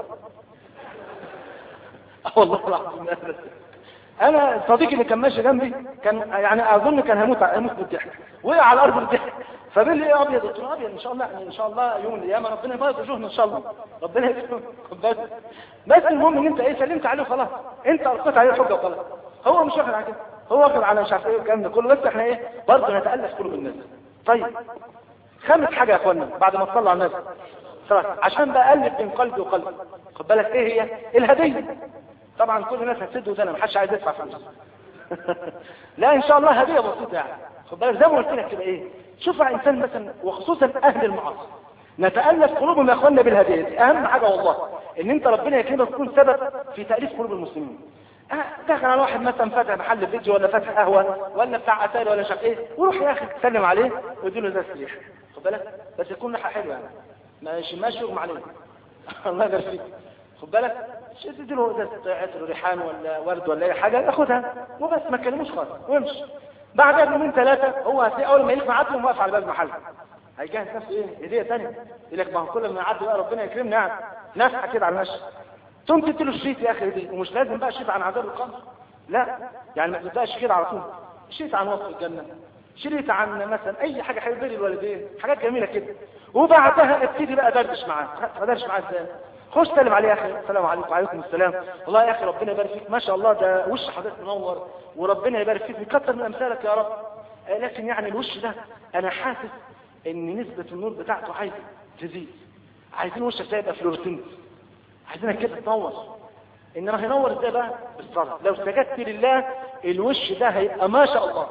والله العظيم انا صديقي اللي كان ماشي جنبي كان يعني اظن كان هموت هموت بالضحك وقع على الارض بالضحك فبيقول لي ايه ابيض قلت له ابيض ان شاء الله يعني ان شاء الله يوم القيامه ربنا يبارك وجوهنا ان شاء الله ربنا يكرمك بس بس المهم ان انت ايه سلمت عليه وخلاص انت القيت عليه الحجه وخلاص هو مش واخد على كده هو واخد على مش عارف ايه الكلام ده كله بس احنا ايه برضه نتالف قلوب الناس طيب خامس حاجه يا اخوانا بعد ما تصلوا على الناس عشان بقى الف بين قلبي وقلبي خد بالك ايه هي الهديه طبعا كل الناس هتسد ودانا ما حدش عايز يدفع فلوس لا ان شاء الله هديه بسيطه يعني خد بالك زي ما قلت لك كده ايه شوف انسان مثلا وخصوصا اهل المعاصي نتالف قلوبهم يا اخوانا بالهديه دي اهم حاجه والله ان انت ربنا يكرمك تكون سبب في تاليف قلوب المسلمين دخل على واحد مثلا فاتح محل فيديو ولا فاتح قهوه ولا بتاع اتاري ولا شاف ايه وروح يا اخي تسلم عليه واديله ازازه ريح خد بالك بس يكون ريحه حلوه يعني ماشي ماشي يغمى عليه الله يبارك فيك خد بالك تديله ازازه عطر ريحان ولا ورد ولا اي حاجه ياخدها وبس ما تكلموش خالص ويمشي بعد يومين ثلاثه هو هتلاقي اول ما يسمع عدله واقف على باب المحل هيجهز نفسه ايه هديه ثانيه يقول لك ما هو كل ما يعدي بقى ربنا يكرمنا يعني نفحه كده على المشي تقوم تديله الشريط يا اخي دي ومش لازم بقى شريط عن عذاب القبر لا يعني ما تبداش كده على طول شريط عن وصف الجنه شريط عن مثلا اي حاجه حلوه بين الوالدين حاجات جميله كده وبعدها ابتدي بقى دردش معاه دردش معاه ازاي خش سلم عليه يا اخي السلام عليكم وعليكم السلام والله يا اخي ربنا يبارك فيك ما شاء الله ده وش حضرتك منور وربنا يبارك فيك ويكتر من امثالك يا رب لكن يعني الوش ده انا حاسس ان نسبه النور بتاعته عايزه تزيد عايزين وشك ده يبقى فلورسنت عايزينك كده تنور انما هينور ازاي بقى بالصلاه لو سجدت لله الوش ده هيبقى ما شاء الله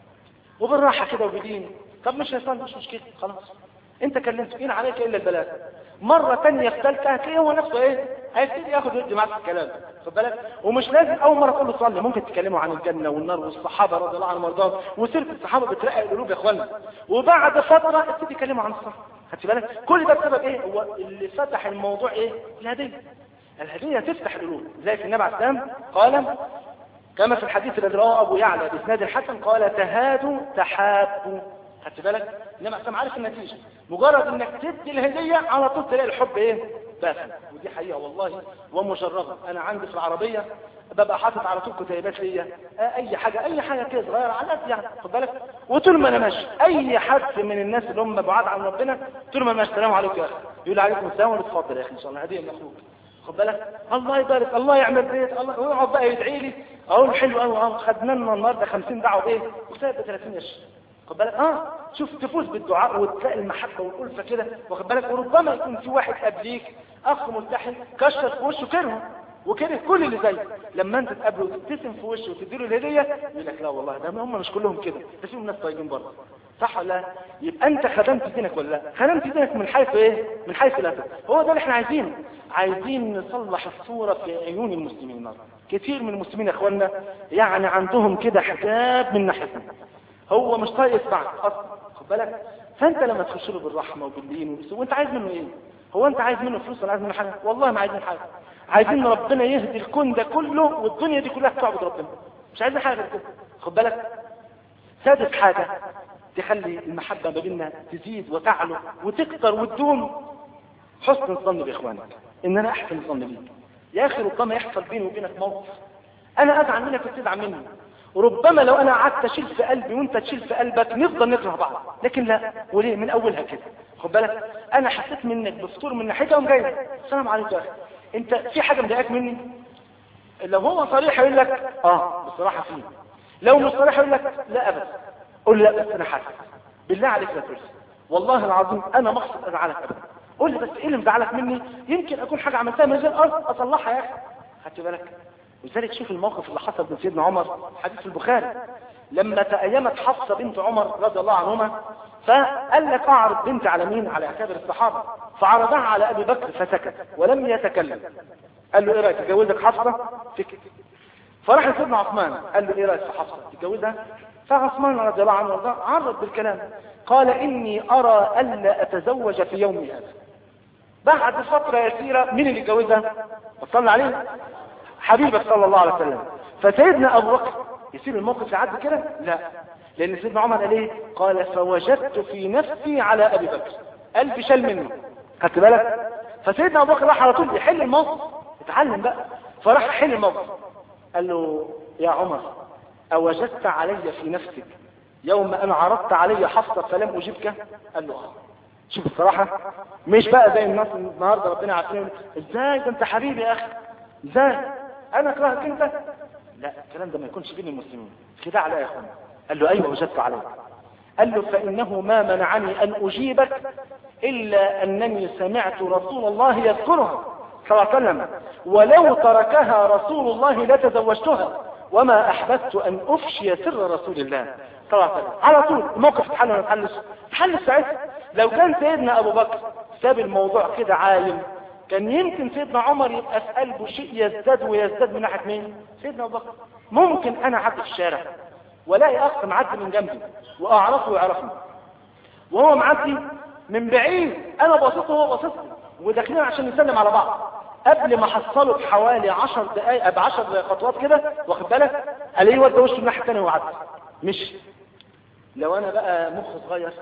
وبالراحه كده وبدين طب مش هيصلي مش مشكله خلاص انت كلمت فين عليك الا البلاغ مرة تانية في ثالثة هتلاقيه هو نفسه ايه هيبتدي ياخد ويدي معاك في الكلام خد بالك ومش لازم اول مرة تقول له صلي ممكن تكلموا عن الجنة والنار والصحابة رضي الله عنهم وارضاهم وسيرة الصحابة بترقق القلوب يا اخوانا وبعد فترة ابتدي تكلموا عن الصلاة خدت بالك كل ده بسبب ايه هو اللي فتح الموضوع ايه الهدية الهدية تفتح القلوب زي في النبي عليه السلام قال كما في الحديث الذي رواه ابو يعلى باسناد الحسن قال تهادوا تحابوا خدت بالك انما عشان عارف النتيجه مجرد انك تدي الهديه على طول تلاقي الحب ايه داخل ودي حقيقه والله ومجربه انا عندي في العربيه ببقى حاطط على طول كتيبات ليا آه اي حاجه اي حاجه كده صغيره على قد يعني خد بالك وطول ما انا ماشي اي حد من الناس اللي هم بعاد عن ربنا طول ما انا ماشي السلام عليكم يا اخي يقول عليكم السلام اتفضل يا اخي ان شاء الله هديه من اخوك خد بالك الله يبارك الله يعمل بيت الله ويقعد بقى يدعي لي اقول حلو قوي اه خدنا لنا النهارده 50 دعوه بايه وسايب ب 30 قرش خد بالك اه شوف تفوز بالدعاء وتلاقي المحبه والالفه كده واخد بالك وربما يكون في واحد قبليك اخ ملتحي كشر في وشه كره وكره كل اللي زيه لما انت تقابله وتبتسم في وشه وتديله الهديه يقول لك لا والله ده هم مش كلهم كده ده فيهم ناس طيبين برضه صح ولا لا يبقى انت خدمت دينك ولا لا خدمت دينك من حيث ايه من حيث لا هو ده اللي احنا عايزينه عايزين نصلح الصوره في عيون المسلمين النهارده كثير من المسلمين يا اخوانا يعني عندهم كده حجاب من ناحيتنا هو مش طايق يسمعك اصلا خد بالك فانت لما تخش له بالرحمه وباللين وانت عايز منه ايه هو انت عايز منه فلوس ولا عايز منه حاجه والله ما عايزين حاجه عايزين ربنا يهدي الكون ده كله والدنيا دي كلها تعبد ربنا مش عايزين حاجه غير كده خد بالك سادس حاجه تخلي المحبه ما بيننا تزيد وتعلو وتكتر وتدوم حسن الظن باخوانك ان انا احسن الظن بيك يا اخي ربما يحصل بيني وبينك موقف انا ازعل منك وتزعل مني ربما لو انا قعدت اشيل في قلبي وانت تشيل في قلبك نفضل نكره بعض لكن لا وليه من اولها كده خد بالك انا حسيت منك بفطور من ناحيتها وقوم جاي السلام عليكم يا اخي انت في حاجه مضايقاك مني لو هو صريح يقول لك اه بصراحه فيه لو مش صريح يقول لك لا ابدا قول لي لا بس انا حاسس بالله عليك لا ترسل والله العظيم انا ما اقصد ازعلك ابدا قول لي بس ايه اللي مزعلك مني يمكن اكون حاجه عملتها من غير قصد اصلحها يا اخي خدت بالك ولذلك شوف الموقف اللي حصل من سيدنا عمر حديث البخاري لما تأيمت حفصة بنت عمر رضي الله عنهما فقال لك اعرض بنت على مين على اكابر الصحابة فعرضها على ابي بكر فسكت ولم يتكلم قال له ايه رايك تجوزك حفصة سكت فراح لسيدنا عثمان قال له ايه رايك في حفصة تتجوزها فعثمان رضي الله عنه وارضاه عرض بالكلام قال اني ارى الا اتزوج في يومي هذا بعد فترة يسيرة مين اللي اتجوزها وصلنا عليه حبيبك صلى الله عليه وسلم فسيدنا ابو بكر يصير الموقف يعدي كده لا لان سيدنا عمر قال ايه قال فوجدت في نفسي على ابي بكر الف شال منه خدت بالك فسيدنا ابو بكر راح على طول يحل الموقف اتعلم بقى فراح يحل الموقف قال له يا عمر اوجدت علي في نفسك يوم ان عرضت علي حفصه فلم اجبك قال له اه شوف الصراحة مش بقى زي الناس النهاردة ربنا عارفين ازاي ده انت حبيبي يا اخي ازاي انا اكرهك انت لا الكلام ده ما يكونش بين المسلمين خداع لا يا اخوان قال له ايوه وجدت عليه قال له فانه ما منعني ان اجيبك الا انني سمعت رسول الله يذكرها صلى الله عليه وسلم ولو تركها رسول الله لتزوجتها وما احببت ان افشي سر رسول الله صلى الله عليه وسلم على طول الموقف اتحل ولا اتحلش اتحل ساعتها لو كان سيدنا ابو بكر ساب الموضوع كده عايم كان يمكن سيدنا عمر يبقى في قلبه شيء يزداد ويزداد من ناحيه مين سيدنا ابو بكر ممكن انا اعدي في الشارع والاقي اخ معدي من جنبي واعرفه ويعرفني وهو معدي من بعيد انا باصصه وهو باصصني وداخلين عشان نسلم على بعض قبل ما حصله بحوالي 10 دقائق ب 10 خطوات كده واخد بالك الاقيه ودى وشه الناحيه الثانيه وعدي مش لو انا بقى مخ صغير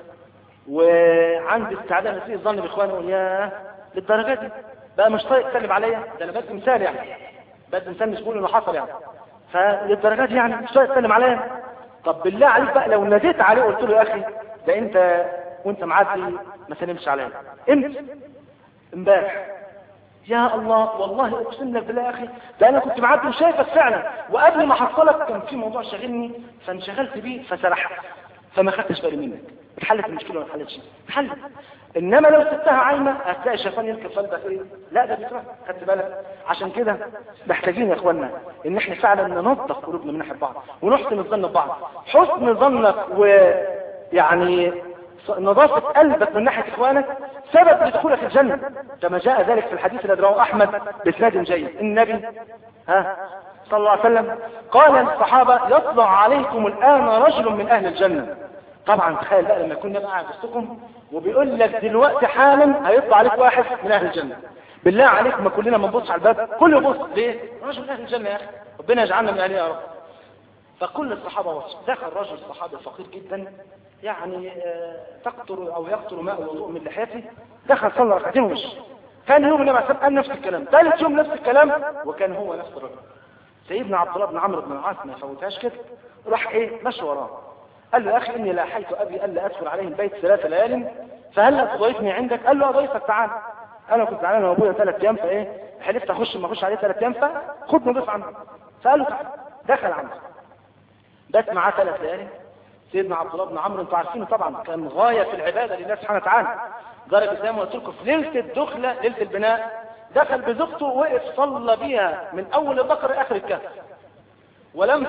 وعندي استعداد اسيء الظن باخواني اقول ياه للدرجه دي بقى مش طايق يتكلم عليا ده انا بدي مثال يعني بدي مثال مش بقول انه حصل يعني فللدرجه دي يعني مش طايق يتكلم عليا طب بالله عليك بقى لو ناديت عليه قلت له يا اخي ده انت وانت معدي ما سلمش عليا امتى امبارح يا الله والله اقسم لك بالله يا اخي ده انا كنت معدي وشايفك فعلا وقبل ما احصلك كان في موضوع شاغلني فانشغلت بيه فسرحت فما خدتش بالي منك اتحلت المشكله ولا ما اتحلتش اتحلت انما لو سبتها عايمه هتلاقي الشيطان يركب قلبك ايه لا ده بيكره خدت بالك عشان كده محتاجين يا اخوانا ان احنا فعلا ننظف قلوبنا من ناحيه بعض ونحسن الظن ببعض حسن ظنك ويعني نظافة قلبك من ناحية اخوانك سبب لدخولك الجنة كما جاء ذلك في الحديث الذي رواه احمد باسناد جيد النبي ها صلى الله عليه وسلم قال للصحابة يطلع عليكم الان رجل من اهل الجنة طبعا تخيل بقى لما يكون قاعد وسطكم وبيقول لك دلوقتي حالا هيطلع عليك واحد من اهل الجنة بالله عليك ما كلنا ما نبص على الباب كله يبص ليه رجل من اهل الجنة يا اخي ربنا يجعلنا من اهلها يا رب فكل الصحابة وصف دخل رجل صحابي فقير جدا يعني تقطر او يقطر ماء الوضوء من لحيته دخل صلى ركعتين ومشي ثاني يوم النبي عليه قال نفس الكلام ثالث يوم نفس الكلام وكان هو نفس الرجل سيدنا عبد الله بن عمرو بن العاص ما يفوتهاش كده راح ايه مشي وراه قال له يا اخي اني لاحيت ابي الا ادخل عليه البيت ثلاث ليال فهل تضيفني عندك قال له اضيفك تعال انا كنت زعلان انا وابويا ثلاث ايام فايه حلفت اخش ما اخش عليه ثلاث ايام فخدني ضيف عنده فقال له تعال دخل عنده بات معاه ثلاث ليالي سيدنا عبد الله بن عمرو انتوا عارفينه طبعا كان غايه في العباده لله سبحانه وتعالى درجه زي ما قلت لكم في ليله الدخله ليله البناء دخل بزوجته وقف صلى بيها من اول البقره لاخر الكهف ولم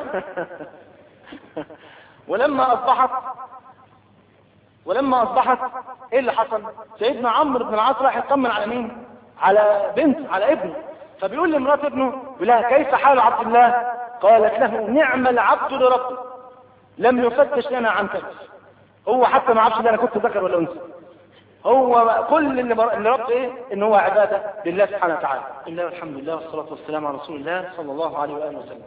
ولما اصبحت ولما اصبحت ايه اللي حصل سيدنا عمرو بن العاص راح يطمن على مين على بنت على ابنه فبيقول لمرات ابنه لها كيف حال عبد الله قالت له نعم العبد لربه لم يفتش لنا عن كذب هو حتى ما عرفش ان انا كنت ذكر ولا انثى هو كل اللي, بر... اللي رب ايه ان هو عباده لله سبحانه وتعالى الله والحمد لله والصلاه والسلام على رسول الله صلى الله عليه واله وسلم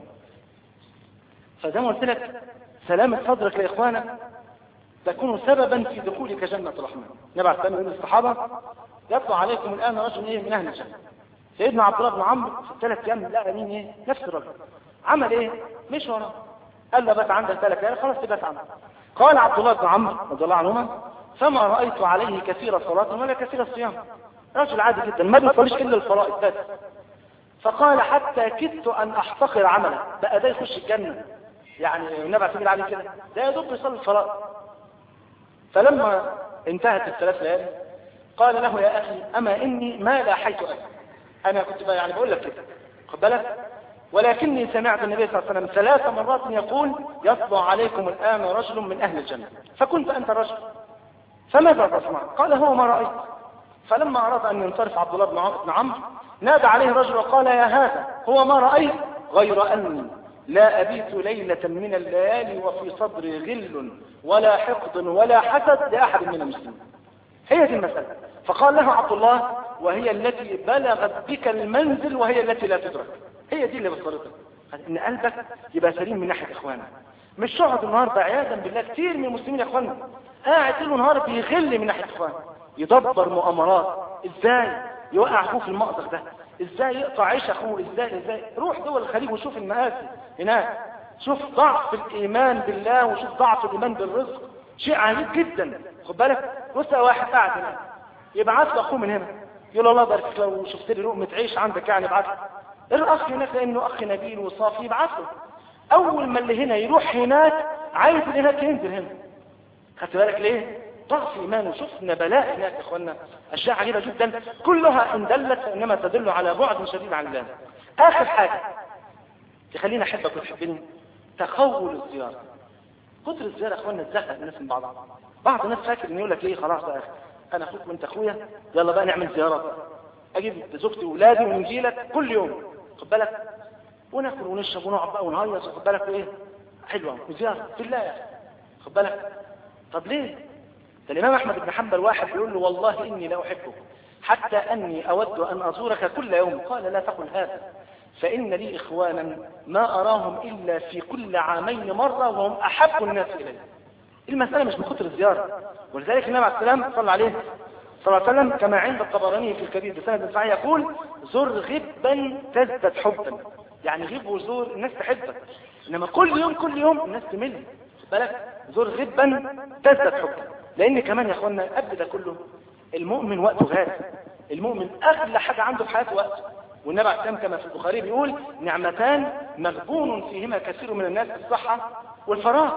فزي ما قلت لك سلامة صدرك يا اخوانك تكون سببا في دخولك جنة الرحمن نبع الثاني من الصحابة يطلع عليكم الآن رجل ايه من أهل الجنة سيدنا عبد الله بن عمرو في الثلاث أيام لقى مين ايه نفس الرجل عمل ايه مش وراه قال له بات عندك ثلاث أيام خلاص تبات عنده قال عبد الله بن عمرو رضي الله عنهما فما رأيت عليه كثير صلاة ولا كثير صيام رجل عادي جدا ما بيصليش إلا الفرائض بس فقال حتى كدت أن أحتقر عمله بقى ده يخش الجنة يعني النبي عليه عليه كده ده يا دوب يصلي الفرائض فلما انتهت الثلاث ليالي قال له يا أخي أما إني ما لاحيت أبي أنا كنت بقى يعني بقول لك كده خد بالك ولكني سمعت النبي صلى الله عليه وسلم ثلاث مرات يقول يطلع عليكم الآن رجل من أهل الجنة فكنت أنت رجل فماذا تصنع قال هو ما رأيت فلما أراد أن ينصرف عبد الله بن عمرو نادى عليه رجل وقال يا هذا هو ما رأيت غير أني لا أبيت ليلة من الليالي وفي صدري غل ولا حقد ولا حسد لأحد من المسلمين هي دي المسألة فقال له عبد الله وهي التي بلغت بك المنزل وهي التي لا تدرك هي دي اللي بصرتك ان قلبك يبقى سليم من ناحية اخوانك مش شعب النهاردة عياذا بالله كتير من المسلمين يا اخوانا قاعد طول النهار بيغل من ناحية اخوانه يدبر مؤامرات ازاي يوقع اخوه في المأزق ده ازاي يقطع عيش اخوه ازاي ازاي روح دول الخليج وشوف المآسي هناك شوف ضعف الايمان بالله وشوف ضعف الايمان بالرزق شيء عجيب جدا خد بالك بص واحد قاعد هنا يبعت له اخوه من هنا يقول الله بارك لو شفت لي لقمه عيش عندك يعني ابعت له الاخ هناك لانه اخ نبيل وصافي يبعت له اول ما اللي هنا يروح هناك عايز اللي هناك ينزل هنا خدت بالك ليه ضعف ايمان وشفنا بلاء هناك يا اخوانا اشياء عجيبه جدا كلها ان دلت انما تدل على بعد شديد عن الله اخر حاجه تخليني احبك وتحبني تخول الزياره كتر الزياره يا اخوانا تزهق الناس من بعضها بعض الناس فاكر ان يقول لك ايه خلاص بقى انا اخوك وانت اخويا يلا بقى نعمل زيارات اجيب زوجتي واولادي ونجي لك كل يوم خد بالك وناكل ونشرب ونقعد بقى ونهيص خد بالك ايه حلوه وزياره في الله يا خد بالك طب ليه ده الامام احمد بن حنبل واحد بيقول له والله اني لا احبك حتى اني اود ان ازورك كل يوم قال لا تقل هذا فان لي اخوانا ما اراهم الا في كل عامين مره وهم احب الناس الي المساله مش من كتر الزياره ولذلك النبي عليه السلام صلى عليه صلى الله عليه وسلم كما عند الطبراني في الكبير بسند صحيح يقول زر غبا تزدد حبا يعني غيب وزور الناس تحبك انما كل يوم كل يوم الناس تمل بالك زور غبا تزدد حبا لان كمان يا اخوانا قبل ده كله المؤمن وقته غالي المؤمن اغلى حاجه عنده في حياته وقته والنبي عليه السلام كما في البخاري بيقول نعمتان مغبون فيهما كثير من الناس الصحه والفراغ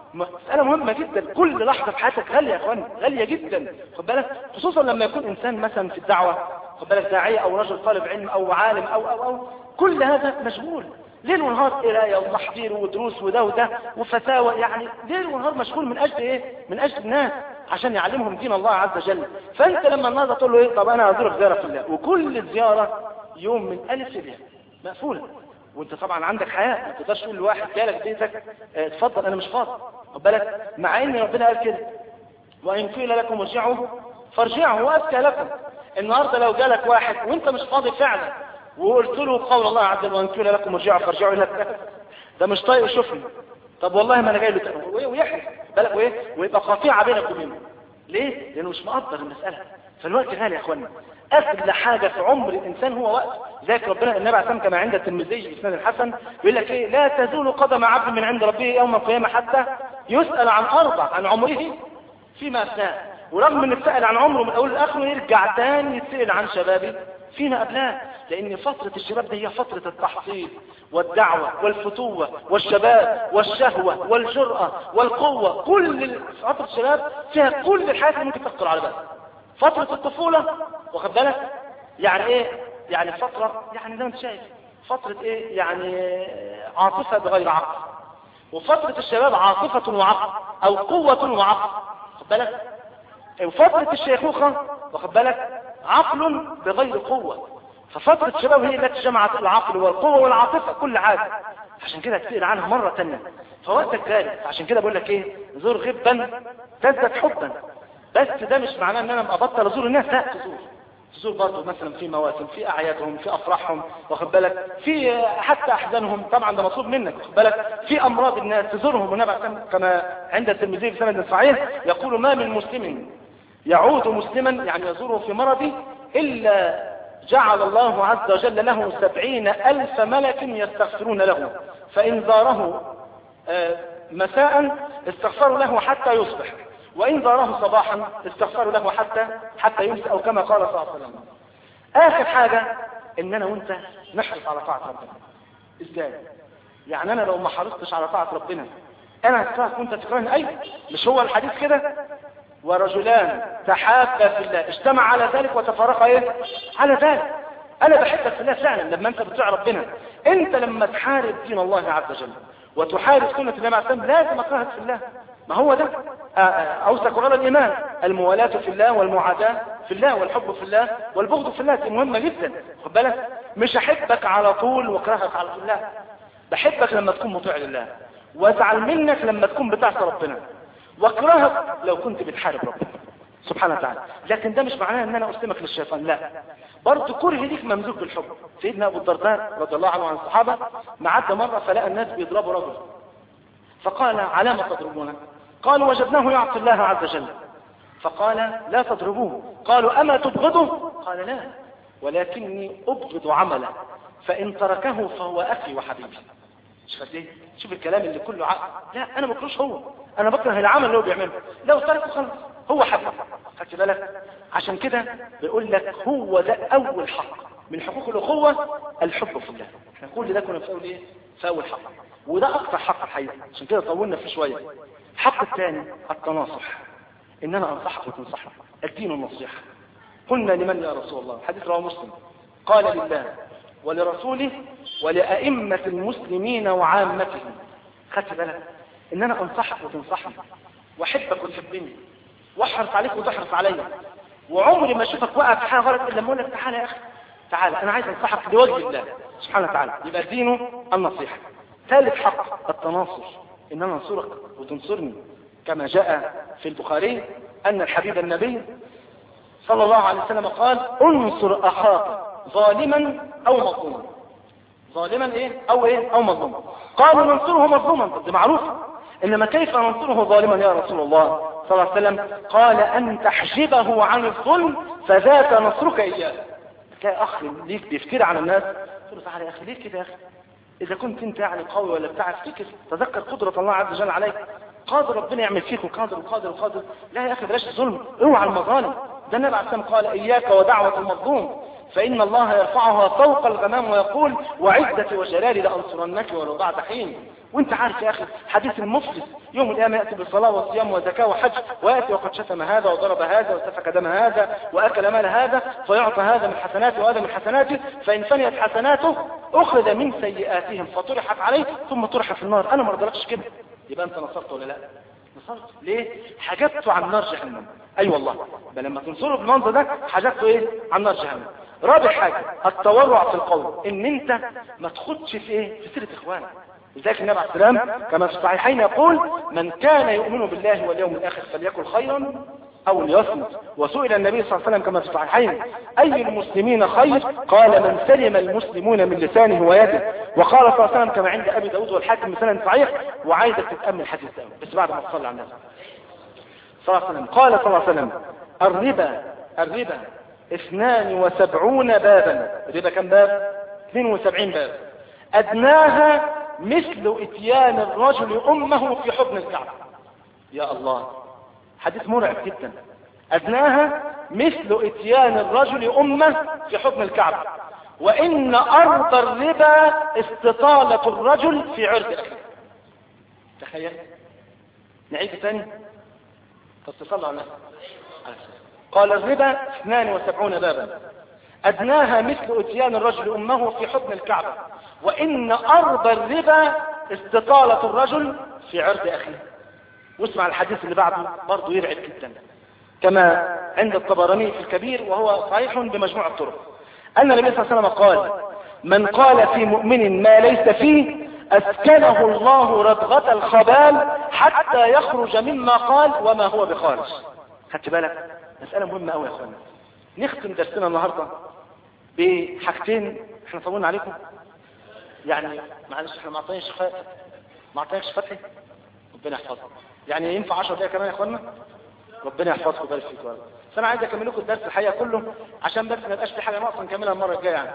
مسألة مهمة جدا كل لحظة في حياتك غالية يا اخواني غالية جدا خد بالك خصوصا لما يكون انسان مثلا في الدعوة خد بالك داعية او رجل طالب علم او عالم او او او كل هذا مشغول ليل ونهار قرايه وتحضير ودروس وده وده وفتاوى يعني ليل ونهار مشغول من اجل ايه من اجل الناس عشان يعلمهم دين الله عز وجل فانت لما النهارده تقول له ايه طب انا هزورك زياره في الله وكل زياره يوم من الف للياء مقفوله وانت طبعا عندك حياه ما تقدرش تقول لواحد جالك بيتك اه اتفضل انا مش فاضي خد بالك مع ان ربنا قال كده وان قيل لكم ارجعوا فارجعوا وازكى لكم النهارده لو جالك واحد وانت مش فاضي فعلا وقلت له قول الله عز وجل وان قيل لكم ارجعوا فارجعوا الى الكهف ده مش طايق يشوفني طب والله ما انا جاي له ويحلف بالك وايه ويبقى قطيعه بينك وبينه ليه لانه مش مقدر المساله فالوقت غالي يا اخوانا اغلى حاجه في عمر الانسان هو وقت ذاك ربنا النبي عليه كما عند الترمذي باسناد الحسن بيقول لك ايه لا تزول قدم عبد من عند ربه يوم القيامه حتى يسال عن اربع عن عمره فيما افناه ورغم ان اتسال عن عمره من اول لاخره يرجع تاني يتسال عن شبابه فيما قبلها لان فترة الشباب دي هي فترة التحصيل والدعوة والفتوة والشباب والشهوة والجرأة والقوة كل فترة الشباب فيها كل الحياة اللي ممكن تخطر على بالك فترة الطفولة واخد بالك يعني ايه يعني فترة يعني زي ما انت شايف فترة ايه يعني عاطفة بغير عقل وفترة الشباب عاطفة وعقل او قوة وعقل واخد بالك وفترة الشيخوخة واخد بالك عقل بغير قوة ففترة الشباب هي التي جمعت العقل والقوة والعاطفة كل حاجة عشان كده تسأل عنها مرة تانية فوقتك غالي عشان كده بقول لك ايه زور غبا تزدد حبا بس ده مش معناه ان انا ابطل ازور الناس لا تزور تزور برضه مثلا في مواسم في اعيادهم في افراحهم واخد بالك في حتى احزانهم طبعا ده مطلوب منك واخد بالك في امراض الناس تزورهم والنبي كما عند الترمذي في سند صحيح يقول ما من مسلم يعود مسلما يعني يزوره في مرضه إلا جعل الله عز وجل له سبعين ألف ملك يستغفرون له فإن زاره مساء استغفروا له حتى يصبح وإن زاره صباحا استغفروا له حتى حتى يمسي أو كما قال صلى الله عليه وسلم آخر حاجة إن أنا وأنت نحرص على طاعة ربنا إزاي؟ يعني أنا لو ما حرصتش على طاعة ربنا أنا هتكرهك وأنت تكرهني أيوة مش هو الحديث كده ورجلان تحابا في الله اجتمع على ذلك وتفرقا ايه على ذلك انا بحبك في الله فعلا لما انت بتطيع ربنا انت لما تحارب دين الله عز وجل وتحارب سنة النبي عليه الصلاة لازم اكرهك في الله ما هو ده اوسك على الايمان الموالاة في الله والمعاداة في الله والحب في الله والبغض في الله دي مهمة جدا خد بالك مش احبك على طول واكرهك على طول لا بحبك لما تكون مطيع لله وازعل منك لما تكون بتعصى ربنا واكرهك لو كنت بتحارب ربنا سبحانه وتعالى لكن ده مش معناه ان انا اسلمك للشيطان لا برضه كره ليك ممزوج بالحب سيدنا ابو الدرداء رضي الله عنه وعن الصحابه معدى مره فلقى الناس بيضربوا رجل فقال على ما تضربونه قالوا وجدناه يعصي الله عز وجل فقال لا تضربوه قالوا اما تبغضه قال لا ولكني ابغض عمله فان تركه فهو اخي وحبيبي شوف ايه شوف الكلام اللي كله عقل لا انا ما بكرهش هو انا بكره العمل اللي هو بيعمله لو تركه خلاص هو حبيبي خدت بالك عشان كده بيقول لك هو ده اول حق من حقوق الاخوه الحب في الله احنا كل ده كنا في اول ايه في اول حق وده اكثر حق الحقيقه عشان كده طولنا فيه شويه الحق الثاني التناصح ان انا انصحك وتنصحني الدين النصيحه قلنا لمن يا رسول الله حديث رواه مسلم قال لله ولرسوله ولأئمة المسلمين وعامتهم خدت بالك ان انا انصحك وتنصحني واحبك وتحبني واحرص عليك وتحرص عليا وعمري ما اشوفك واقع في حاجه غلط الا لما اقول لك تعالى يا اخي تعالى انا عايز انصحك لوجه الله سبحانه وتعالى يبقى دينه النصيحه ثالث حق التناصر ان انا انصرك وتنصرني كما جاء في البخاري ان الحبيب النبي صلى الله عليه وسلم قال انصر اخاك ظالما او مظلوما ظالما ايه او ايه او مظلوما قالوا ننصره مظلوما طب دي معروفه انما كيف ننصره ظالما يا رسول الله صلى الله عليه وسلم قال ان تحجبه عن الظلم فذاك نصرك اياه تلاقي اخ ليك بيفتري على الناس تقول له تعالى يا اخي ليه كده يا اخي اذا كنت انت يعني قوي ولا بتاع افتكر تذكر قدره الله عز وجل عليك قادر ربنا يعمل فيك وقادر وقادر وقادر لا يا اخي بلاش الظلم اوعى المظالم ده النبي عليه الصلاه قال اياك ودعوه المظلوم فإن الله يرفعها فوق الغمام ويقول وعزتي وجلالي لأنصرنك ولو بعد حين وانت عارف يا أخي حديث المفلس يوم القيامة يأتي بالصلاة والصيام والزكاة وحج ويأتي وقد شتم هذا وضرب هذا وسفك دم هذا وأكل مال هذا فيعطى هذا من حسناته وهذا من حسناته فإن فنيت حسناته أخذ من سيئاتهم فطرحت عليه ثم طرح في النار أنا ما رضلكش كده يبقى أنت نصرت ولا لا نصرت ليه حجبته عن نار جهنم أي أيوة والله بل لما تنصره بالمنظر ده حجبته إيه عن نار جهنم رابع حاجة التورع في القول ان انت ما تخدش في ايه في سيرة اخوانك لذلك النبي عليه السلام كما في الصحيحين يقول من كان يؤمن بالله واليوم الاخر فليكن خيرا او ليصمت وسئل النبي صلى الله عليه وسلم كما في الصحيحين اي المسلمين خير قال من سلم المسلمون من لسانه ويده وقال صلى الله عليه وسلم كما عند ابي داود والحاكم مثلا صحيح وعايزك تتامل الحديث ده بس بعد ما تصلي على النبي صلى الله عليه وسلم قال صلى الله عليه وسلم الربا الربا اثنان وسبعون بابا الربا كم باب 72 باب ادناها مثل اتيان الرجل امه في حضن الكعبة يا الله حديث مرعب جدا ادناها مثل اتيان الرجل امه في حضن الكعبة وان ارض الربا استطالة الرجل في عرض اخيه تخيل نعيد تاني فاتصل على قال الربا 72 بابا أدناها مثل اتيان الرجل أمه في حضن الكعبة وإن أرض الربا استطالة الرجل في عرض أخيه واسمع الحديث اللي بعده برضه يرعب جدا كما عند الطبراني في الكبير وهو صحيح بمجموع الطرق أن النبي صلى الله عليه وسلم قال من قال في مؤمن ما ليس فيه أسكنه الله ردغة الخبال حتى يخرج مما قال وما هو بخارج خدت بالك مسألة مهمة أوي يا أخوانا نختم درسنا النهاردة بحاجتين احنا طولنا عليكم يعني معلش احنا ما اعطيناش فتحي ما اعطيناش فتحي ربنا يحفظك يعني ينفع 10 دقايق كمان يا اخوانا ربنا يحفظكم ويبارك فيكم بس انا عايز اكمل لكم الدرس الحقيقه كله عشان بس ما يبقاش في حاجه ناقصه نكملها المره الجايه يعني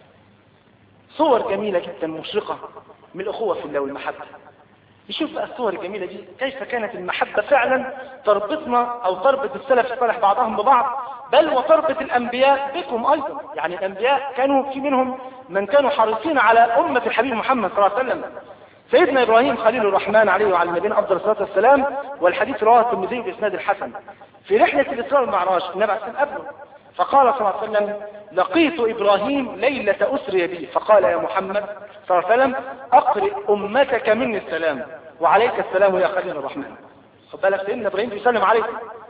صور جميله جدا مشرقه من الاخوه في الله والمحبه نشوف بقى الصور الجميلة دي كيف كانت المحبة فعلا تربطنا او تربط السلف الصالح بعضهم ببعض بل وتربط الانبياء بكم ايضا يعني الانبياء كانوا في منهم من كانوا حريصين على امة الحبيب محمد صلى الله عليه وسلم سيدنا ابراهيم خليل الرحمن عليه وعلى النبيين افضل الصلاه والسلام والحديث رواه الترمذي باسناد الحسن في رحله الاسراء والمعراج النبي عليه الصلاه والسلام فقال صلى الله عليه وسلم لقيت ابراهيم ليله اسري بي فقال يا محمد صلى الله عليه وسلم اقرئ امتك مني السلام وعليك السلام يا خليل الرحمن خد بالك سيدنا ابراهيم بيسلم عليك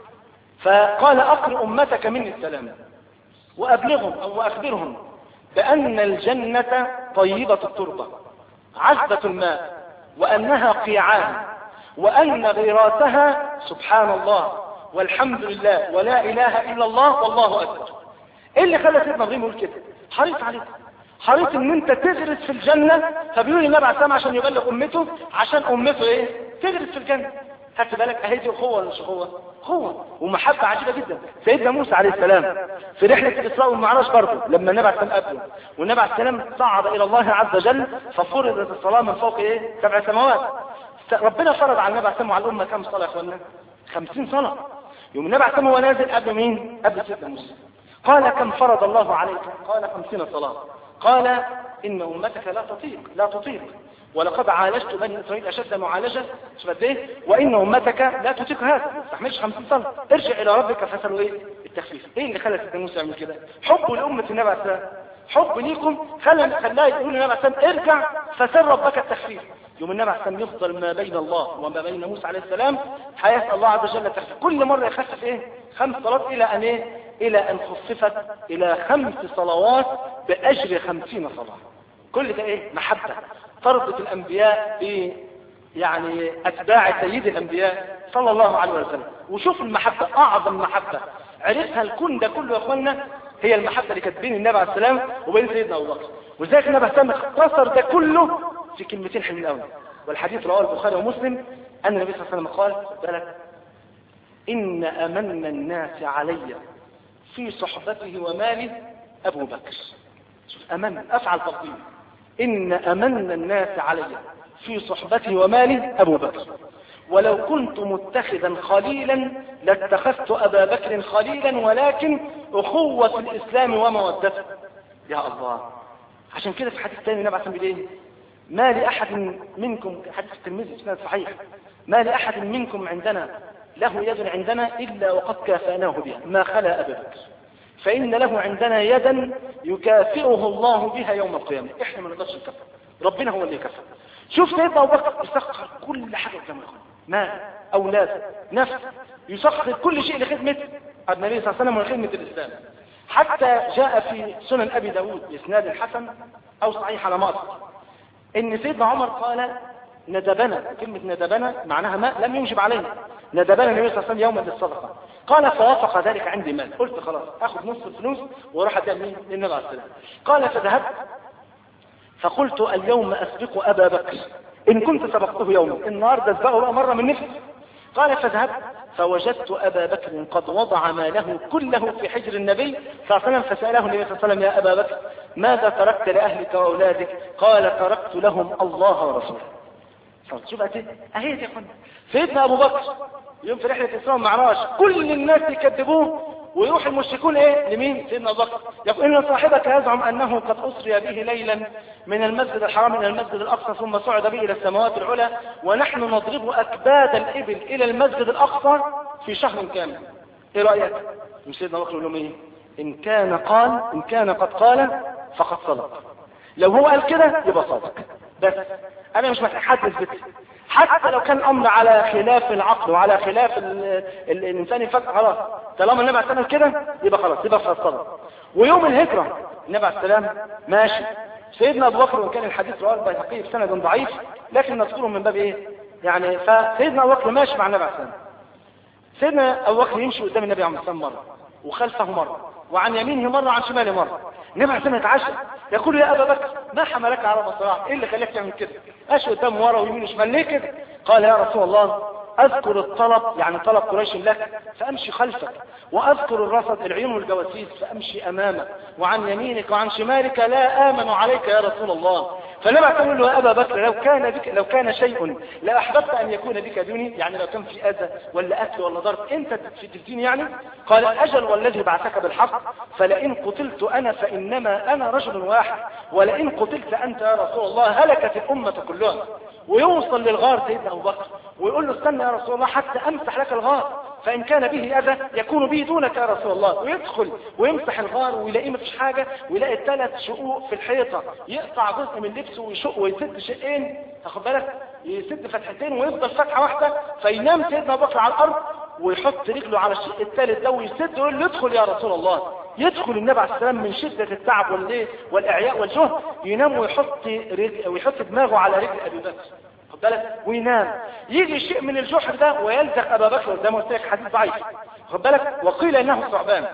فقال اقرئ امتك مني السلام وابلغهم او اخبرهم بان الجنه طيبه التربه عذبه الماء وانها قيعان وان غراسها سبحان الله والحمد لله ولا اله الا الله والله اكبر ايه اللي خلى سيدنا ابراهيم يقول كده حريص عليك حريص ان انت تغرس في الجنة فبيقول النبي عليه السلام عشان يبلغ امته عشان امته ايه تغرس في الجنة خدت بالك اهي دي اخوه ولا مش اخوه اخوه ومحبه عجيبه جدا سيدنا موسى عليه السلام في رحله الاسراء والمعراج برضه لما النبي عليه السلام قابله والنبي عليه السلام صعد الى الله عز وجل ففرضت الصلاه من فوق ايه سبع سماوات ربنا فرض على النبي عليه السلام وعلى الامه كم صلاه يا اخوانا 50 صلاه يوم النبي عليه السلام هو نازل قبل مين قبل سيدنا موسى قال كم فرض الله عليك قال 50 صلاه قال إن أمتك لا تطيق لا تطيق ولقد عالجت بني إسرائيل أشد معالجة شفت إيه وإن أمتك لا تطيق هذا ما تحملش 50 سنة ارجع إلى ربك فسألوا إيه التخفيف إيه اللي خلى سيدنا موسى يعمل كده حب لأمة النبي عليه السلام حب ليكم خلى خلاه يقول للنبي عليه السلام ارجع فسل ربك التخفيف يوم النبي عليه السلام يفضل ما بين الله وما بين موسى عليه السلام حياة الله عز وجل التخفيف كل مرة يخفف إيه خمس صلوات إلى أن إيه إلى أن خففت إلى خمس صلوات بأجر خمسين صلاة كل ده إيه محبة تربط الأنبياء ب يعني أتباع سيد الأنبياء صلى الله عليه وسلم وشوف المحبة أعظم محبة عرفها الكون ده كله يا أخوانا هي المحبة اللي كانت بين النبي عليه السلام وبين سيدنا أبو بكر وذلك النبي عليه السلام اختصر ده كله في كلمتين حلوين قوي والحديث رواه البخاري ومسلم أن النبي صلى الله عليه وسلم قال بالك إن أمن الناس علي في صحبته وماله أبو بكر أمن أفعل تفضيل إن أمن الناس علي في صحبته وماله أبو بكر ولو كنت متخذا خليلا لاتخذت أبا بكر خليلا ولكن أخوة الإسلام ومودته يا الله عشان كده في حديث تاني النبي عليه الصلاه والسلام ما لأحد منكم حديث الترمذي اسناد صحيح ما لأحد منكم عندنا له يد عندنا إلا وقد كافأناه بها ما خلا أبا بكر فإن له عندنا يدا يكافئه الله بها يوم القيامة إحنا ما نقدرش نكفر ربنا هو اللي يكفر شوف سيدنا أبو بكر يسخر كل حاجة قدام مال أولاد نفس يسخر كل شيء لخدمة النبي صلى الله عليه وسلم ولخدمة الإسلام حتى جاء في سنن أبي داود بإسناد الحسن أو صحيح على مصر إن سيدنا عمر قال ندبنا كلمة ندبنا معناها ما لم ينجب علينا ندبنا النبي صلى الله عليه وسلم يوما للصدقة قال فوافق ذلك عندي مال قلت خلاص اخذ نصف الفلوس واروح اديها مين للنبي عليه السلام قال فذهبت فقلت اليوم اسبق ابا بكر ان كنت سبقته يوما النهارده اسبقه بقى مره من نفسي قال فذهبت فوجدت أبا بكر قد وضع ماله كله في حجر النبي صلى الله عليه وسلم فسأله النبي صلى الله عليه وسلم يا أبا بكر ماذا تركت لأهلك وأولادك قال تركت لهم الله ورسوله شوف أهي يا أخوان سيدنا أبو بكر يوم في رحلة إسراء معراج كل الناس يكذبوه ويروح المشركون ايه لمين سيدنا ابو بكر يقول ان صاحبك يزعم انه قد اسري به ليلا من المسجد الحرام الى المسجد الاقصى ثم صعد به الى السماوات العلى ونحن نضرب اكباد الابل الى المسجد الاقصى في شهر كامل ايه رايك مش سيدنا ابو بكر يقول لهم ايه ان كان قال ان كان قد قال فقد صدق لو هو قال كده يبقى صادق بس انا مش محتاج حد يثبت حتى لو كان الامر على خلاف العقل وعلى خلاف ال ال الانسان يفكر خلاص طالما النبي عليه السلام كده يبقى خلاص يبقى في الصدق ويوم الهجرة النبي عليه السلام ماشي سيدنا ابو بكر وان كان الحديث رواه البيهقي بسند ضعيف لكن نذكره من باب ايه يعني فسيدنا ابو بكر ماشي مع النبي عليه السلام سيدنا ابو بكر يمشي قدام النبي عليه السلام مره وخلفه مره وعن يمينه مرة وعن شماله مرة النبي عليه يتعشى يقول يا أبا بكر ما حملك على مصراع إيه اللي خلاك تعمل كده أشي قدام ورا ويمين وشمال ليه كده قال يا رسول الله أذكر الطلب يعني طلب قريش لك فأمشي خلفك وأذكر الرصد العيون والجواسيس فأمشي أمامك وعن يمينك وعن شمالك لا آمن عليك يا رسول الله فلما تقول له يا أبا بكر لو كان بك لو كان شيء لا أحببت أن يكون بك دوني يعني لو كان في أذى ولا أكل ولا ضرب أنت في الدين يعني قال أجل والذي بعثك بالحق فلئن قتلت أنا فإنما أنا رجل واحد ولئن قتلت أنت يا رسول الله هلكت الأمة كلها ويوصل للغار سيدنا أبو بكر ويقول له استنى يا رسول الله حتى أمسح لك الغار فإن كان به أذى يكون به دونك يا رسول الله ويدخل ويمسح الغار ويلاقيه مفيش حاجة ويلاقي ثلاث شقوق في الحيطة يقطع جزء من لبسه ويشق ويسد شقين تاخد بالك يسد فتحتين ويفضل فتحة واحدة فينام سيدنا أبو بكر على الأرض ويحط رجله على الشق الثالث ده ويسد ويقول له ادخل يا رسول الله يدخل النبي عليه السلام من شدة التعب والليل والإعياء والجهد ينام ويحط رجل ويحط دماغه على رجل أبي بكر خد بالك وينام يجي شيء من الجحر ده ويلزق أبا بكر زي ما قلت لك حديث ضعيف خد بالك وقيل إنه ثعبان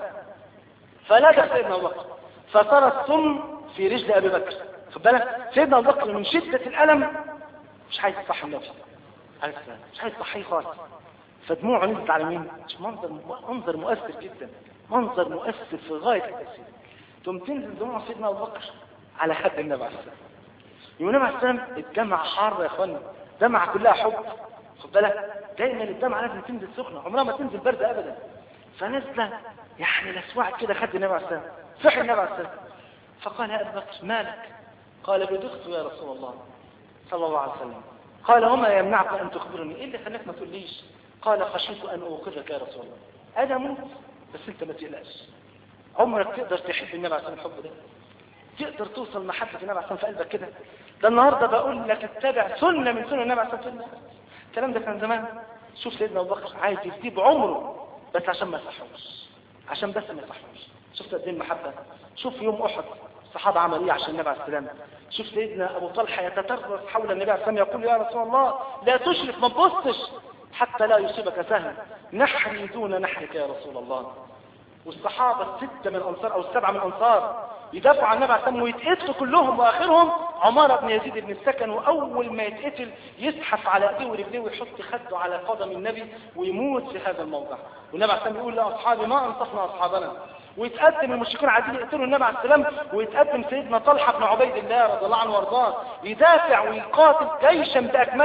فلدغ سيدنا أبو بكر فصار السم في رجل أبي بكر خد بالك سيدنا أبو بكر من شدة الألم مش عايز يصحي النبي عليه السلام مش عايز يصحيه خالص فدموعه نزلت على مين منظر منظر مؤثر جدا منظر مؤثر في غاية التأثير ثم تنزل دموع سيدنا أبو بكر على حد النبي عليه السلام يوم النبي عليه السلام الدمع حار يا اخوانا دمع كلها حب خد بالك دايما الدمعة لازم تنزل سخنة عمرها ما تنزل باردة أبدا فنزل يعني لسوعت كده خد النبي عليه السلام صحي النبي عليه السلام فقال يا أبو بكر مالك قال بدخت يا رسول الله صلى الله عليه وسلم قال وما يمنعك أن تخبرني إيه اللي خلاك ما تقوليش قال خشيت أن أوقفك يا رسول الله أنا موت بس أنت ما تقلقش عمرك تقدر تحب النبي عليه السلام الحب ده تقدر توصل محبة النبي عليه السلام في قلبك كده ده النهاردة بقول لك اتبع سنة من سنة النبي عليه السلام الكلام ده كان زمان شوف سيدنا أبو بكر عايز يسيب عمره بس عشان ما يصحوش عشان بس ما يصحوش شفت قد ايه المحبة شوف يوم أحد الصحابة عمل ايه عشان النبي عليه السلام شوف سيدنا أبو طلحة يتترس حول النبي عليه السلام يقول يا رسول الله لا تشرف ما تبصش حتى لا يصيبك سهم نحري دون نحرك يا رسول الله والصحابة الستة من الأنصار أو السبعة من الأنصار يدافعوا عن النبي عليه السلام ويتقتلوا كلهم وآخرهم عمارة بن يزيد بن السكن وأول ما يتقتل يزحف على ايديه ورجليه ويحط خده على قدم النبي ويموت في هذا الموضع والنبي عليه السلام يقول لأصحابي ما أنصفنا أصحابنا ويتقدم المشركون عايزين يقتلوا النبي عليه السلام ويتقدم سيدنا طلحة بن عبيد الله رضي الله عنه وارضاه يدافع ويقاتل جيشا بأكمله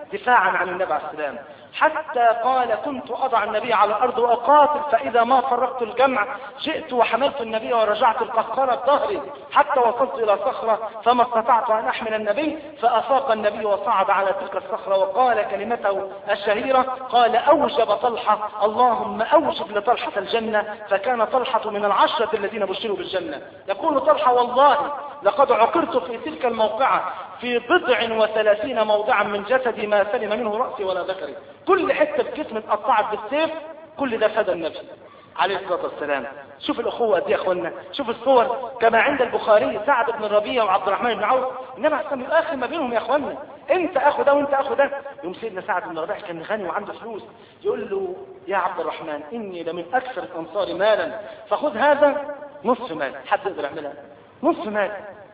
دفاعا عن النبي عليه السلام حتى قال كنت أضع النبي على الأرض وأقاتل فإذا ما فرقت الجمع جئت وحملت النبي ورجعت القهقرة بظهري حتى وصلت إلى صخرة فما استطعت أن أحمل النبي فأفاق النبي وصعد على تلك الصخرة وقال كلمته الشهيرة قال أوجب طلحة اللهم أوجب لطلحة الجنة فكان طلحة من العشرة الذين بشروا بالجنة يقول طلحة والله لقد عقرت في تلك الموقعة في بضع وثلاثين موضعا من جسدي ما سلم منه رأسي ولا ذكري كل حتة في جسمي اتقطعت بالسيف كل ده فدى النبي عليه الصلاة والسلام شوف الأخوة دي يا أخوانا شوف الصور كما عند البخاري سعد بن الربيع وعبد الرحمن بن عوف إنما أحسن الآخر ما بينهم يا أخوانا أنت أخو ده وأنت أخو ده يوم سيدنا سعد بن الربيع كان غني وعنده فلوس يقول له يا عبد الرحمن إني لمن أكثر الأنصار مالا فخذ هذا نصف مال حد يقدر يعملها نصف مال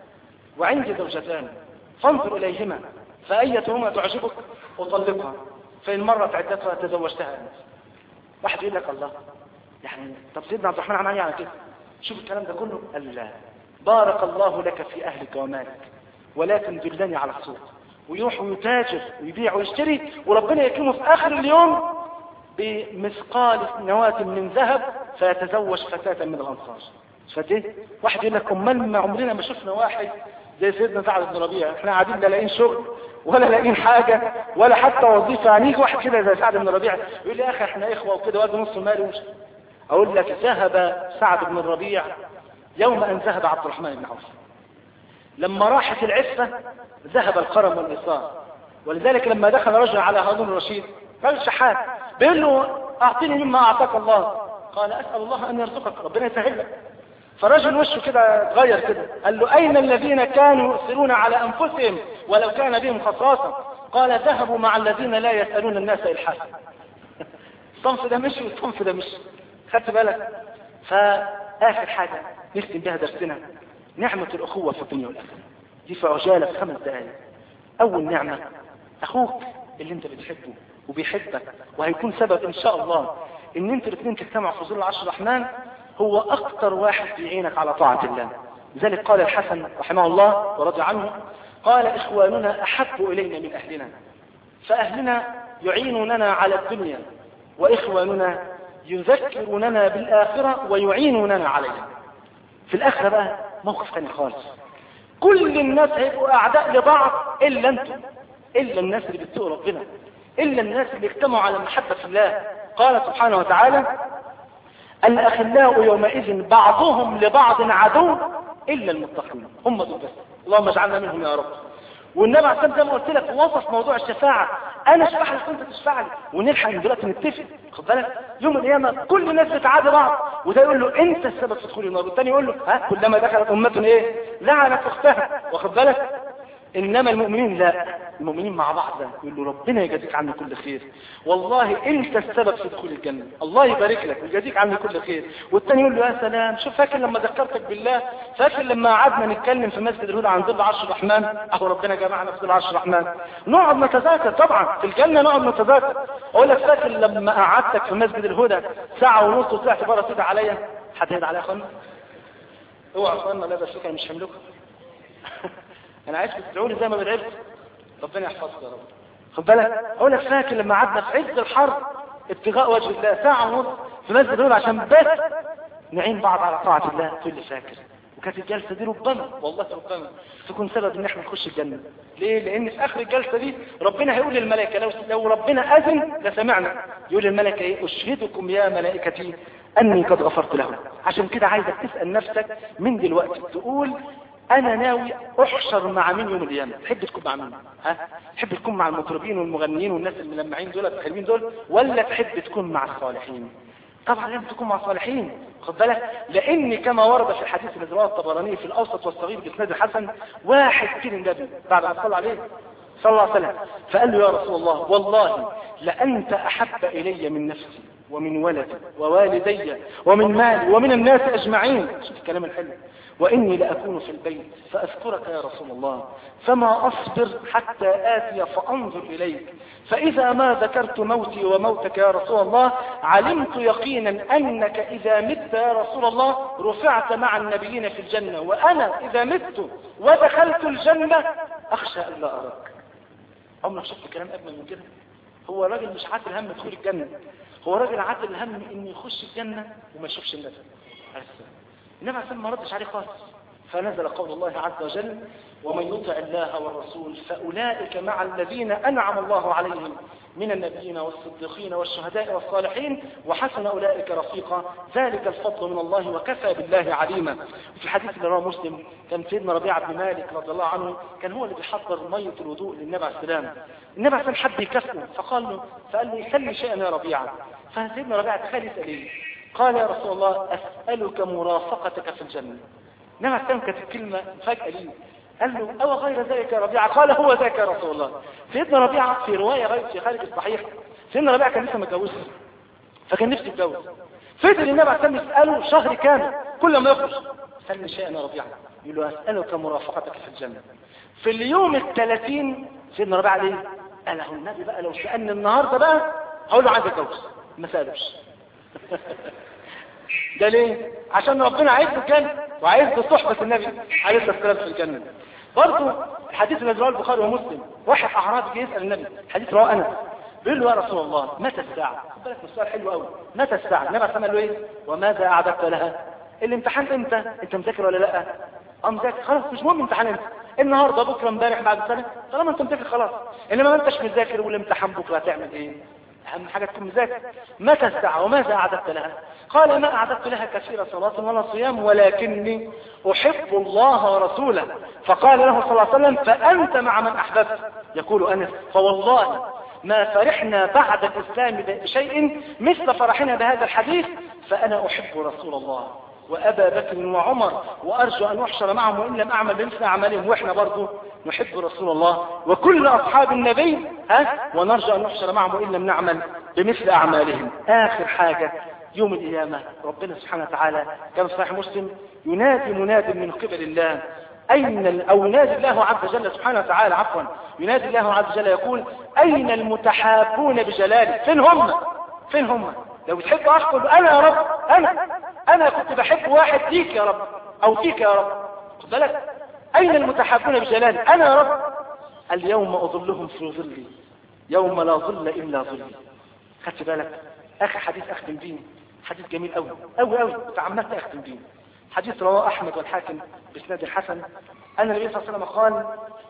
وعندي زوجتان فانظر إليهما فأيتهما تعجبك أطلقها فإن مرت عدتها تزوجتها أنت واحد يقول لك الله يعني طب سيدنا عبد الرحمن عمل يعني كده شوف الكلام ده كله قال لا بارك الله لك في أهلك ومالك ولكن دلني على السوق ويروح ويتاجر ويبيع ويشتري وربنا يكرمه في آخر اليوم بمثقال نواة من ذهب فيتزوج فتاة من الأنصار فده واحد يقول لك امال ما عمرنا ما شفنا واحد زي سيدنا سعد بن ربيعه احنا قاعدين لا لاقيين شغل ولا لاقيين حاجة ولا حتى وظيفة يعني يجي واحد كده زي سعد بن ربيعه يقول لي يا اخي احنا اخوة وكده وادي نص مالي ومش اقول لك ذهب سعد بن الربيع يوم ان ذهب عبد الرحمن بن عوف لما راحت العفة ذهب القرم والإصار ولذلك لما دخل رجل على هارون الرشيد قال شحات بيقول له اعطيني مما اعطاك الله قال اسأل الله ان يرزقك ربنا يسهل لك فرجل وشه كده اتغير كده قال له أين الذين كانوا يؤثرون على أنفسهم ولو كان بهم خصاصة قال ذهبوا مع الذين لا يسألون الناس إلحافا الصنف ده مشي والصنف ده مشي خدت بالك فآخر حاجة نختم بها درسنا نعمة الأخوة في الدنيا والآخرة دي في عجالة في خمس دقائق أول نعمة أخوك اللي أنت بتحبه وبيحبك وهيكون سبب إن شاء الله إن أنت الاثنين تجتمعوا في ظل العشر الرحمن هو أكثر واحد يعينك على طاعة الله لذلك قال الحسن رحمه الله ورضي عنه قال إخواننا أحب إلينا من أهلنا فأهلنا يعينوننا على الدنيا وإخواننا يذكروننا بالآخرة ويعينوننا عليها في الآخرة بقى موقف ثاني خالص كل الناس هيبقوا أعداء لبعض إلا أنتم إلا الناس اللي بتسوء ربنا إلا الناس اللي اجتمعوا على محبة الله قال سبحانه وتعالى الأخلاء يومئذ بعضهم لبعض عدو إلا المتقين هم دول بس اللهم اجعلنا منهم يا رب والنبي عليه الصلاه زي ما قلت لك وصف موضوع الشفاعة أنا اشفع لك وأنت تشفع لي ونلحق دلوقتي نتفق خد بالك يوم القيامة كل الناس بتعادي بعض وده يقول له أنت السبب في دخول النار والثاني يقول له ها كلما دخلت أمة إيه لعنت أختها واخد بالك إنما المؤمنين لا المؤمنين مع بعض يقول له ربنا يجازيك عني كل خير والله انت السبب في دخول الجنة الله يبارك لك ويجازيك عني كل خير والتاني يقول له يا سلام شوف فاكر لما ذكرتك بالله فاكر لما قعدنا نتكلم في مسجد الهدى عن ظل عرش الرحمن اهو ربنا جمعنا في ظل عرش الرحمن نقعد نتذاكر طبعا في الجنة نقعد نتذاكر اقول لك فاكر لما قعدتك في مسجد الهدى ساعة ونص وطلعت بره تدعي عليا حد هيدعي عليا يا اخوانا اوعى يا اخوانا لا بس انا مش هملكها انا عايزكم تدعوني زي ما بدعيت ربنا يحفظك يا رب خد بالك اقول لك فاكر لما قعدنا في عز الحر ابتغاء وجه الله ساعة ونص في مسجد دول عشان بس نعين بعض على طاعة الله تقول لي فاكر وكانت الجلسة دي ربما والله ربما تكون سبب ان احنا نخش الجنة ليه لان في اخر الجلسة دي ربنا هيقول للملائكة لو, لو ربنا اذن لسمعنا يقول للملائكة ايه اشهدكم يا ملائكتي اني قد غفرت لهم عشان كده عايزك تسأل نفسك من دلوقتي تقول انا ناوي احشر مع مين يوم القيامه تحب تكون مع مين ها تحب تكون مع المطربين والمغنيين والناس الملمعين دول الحلوين دول ولا تحب تكون مع الصالحين طبعا لازم تكون مع الصالحين خد بالك لان كما ورد في الحديث الذي رواه الطبراني في الاوسط والصغير باسناد الحسن واحد كده النبي بعد ما صلى عليه صلى الله عليه وسلم فقال له يا رسول الله والله لانت احب الي من نفسي ومن ولدي ووالدي ومن مالي ومن الناس اجمعين شوف الكلام الحلو وإني لأكون في البيت فأذكرك يا رسول الله فما أصبر حتى آتي فأنظر إليك فإذا ما ذكرت موتي وموتك يا رسول الله علمت يقينا أنك إذا مت يا رسول الله رفعت مع النبيين في الجنة وأنا إذا مت ودخلت الجنة أخشى أن لا أراك عمرك شفت كلام اجمل من كده هو راجل مش عاتل هم دخول الجنة هو راجل عاتل هم انه يخش الجنة وما يشوفش النبي عليه السلام النبي عليه السلام ما ردش عليه خالص فنزل قول الله عز وجل ومن يطع الله والرسول فأولئك مع الذين أنعم الله عليهم من النبيين والصديقين والشهداء والصالحين وحسن أولئك رفيقا ذلك الفضل من الله وكفى بالله عليما في الحديث اللي رواه مسلم كان سيدنا ربيعة بن مالك رضي الله عنه كان هو اللي بيحضر مية الوضوء للنبي عليه السلام النبي عليه السلام حب يكافئه فقال له فقال له يسلي شيئا يا ربيعة فسيدنا ربيعة تخيل يسأل ايه قال يا رسول الله أسألك مرافقتك في الجنة النبي عليه السلام كانت الكلمة فجأة ليه قال له أو غير ذلك يا ربيعة قال هو ذاك يا رسول الله سيدنا ربيعة في رواية غير في خارج الصحيح سيدنا ربيعة كان لسه متجوز فكان نفسه يتجوز فضل النبي عليه السلام يسأله شهر كامل كل ما يخرج سألني شيئا يا ربيعة يقول له أسألك مرافقتك في الجنة في اليوم الثلاثين سيدنا ربيعة ليه قال له النبي بقى لو سألني النهاردة بقى هقول له عايز اتجوز ما سألوش ده ليه عشان ربنا عايز الجنة وعايز صحبة النبي عليه الصلاة والسلام في الجنة برضه الحديث الذي رواه البخاري ومسلم واحد اعرابي جه يسال النبي حديث رواه انس بيقول له يا رسول الله متى الساعه خد بالك من السؤال حلو قوي متى الساعه النبي عليه له ايه وماذا اعددت لها الامتحان امتى انت مذاكر ولا لا اه مذاكر خلاص مش مهم امتحان امتى النهارده بكره امبارح بعد سنه طالما انت مذاكر خلاص انما ما انتش مذاكر والامتحان بكره هتعمل ايه اهم حاجه تكون مذاكر متى الساعه وماذا اعددت لها قال ما أعددت لها كثير صلاة ولا صيام ولكني أحب الله ورسوله فقال له صلى الله عليه وسلم فأنت مع من أحببت يقول أنس فوالله ما فرحنا بعد الإسلام بشيء مثل فرحنا بهذا الحديث فأنا أحب رسول الله وأبا بكر وعمر وأرجو أن أحشر معهم وإن لم أعمل بمثل أعمالهم وإحنا برضو نحب رسول الله وكل أصحاب النبي ها ونرجو أن نحشر معهم وإن لم نعمل بمثل أعمالهم آخر حاجة يوم القيامة ربنا سبحانه وتعالى كما في صحيح مسلم ينادي مناد من قبل الله أين أو ينادي الله عز وجل سبحانه وتعالى عفوا ينادي الله عز وجل يقول أين المتحابون بجلاله فين هم فين هم لو بتحب أحكم أنا يا رب أنا أنا كنت بحب واحد فيك يا رب أو فيك يا رب خد بالك أين المتحابون بجلاله أنا يا رب اليوم أظلهم في ظلي يوم لا ظل إلا ظلي خدت بالك آخر حديث أختم بيه حديث جميل قوي قوي قوي تعمدت اختم بيه حديث رواه احمد والحاكم باسناد الحسن ان النبي صلى الله عليه وسلم قال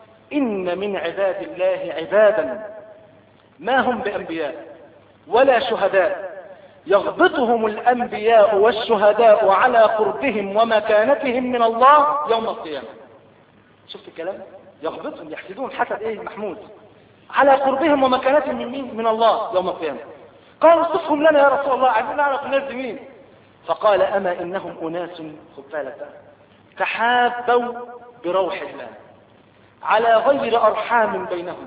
ان من عباد الله عبادا ما هم بانبياء ولا شهداء يغبطهم الانبياء والشهداء على قربهم ومكانتهم من الله يوم القيامه شفت الكلام يغبطهم يحسدون حسد ايه محمود على قربهم ومكانتهم من مين من الله يوم القيامه قالوا صفهم لنا يا رسول الله عايزين نعرف الناس دي مين فقال أما إنهم أناس خد بالك تحابوا بروح الله على غير أرحام بينهم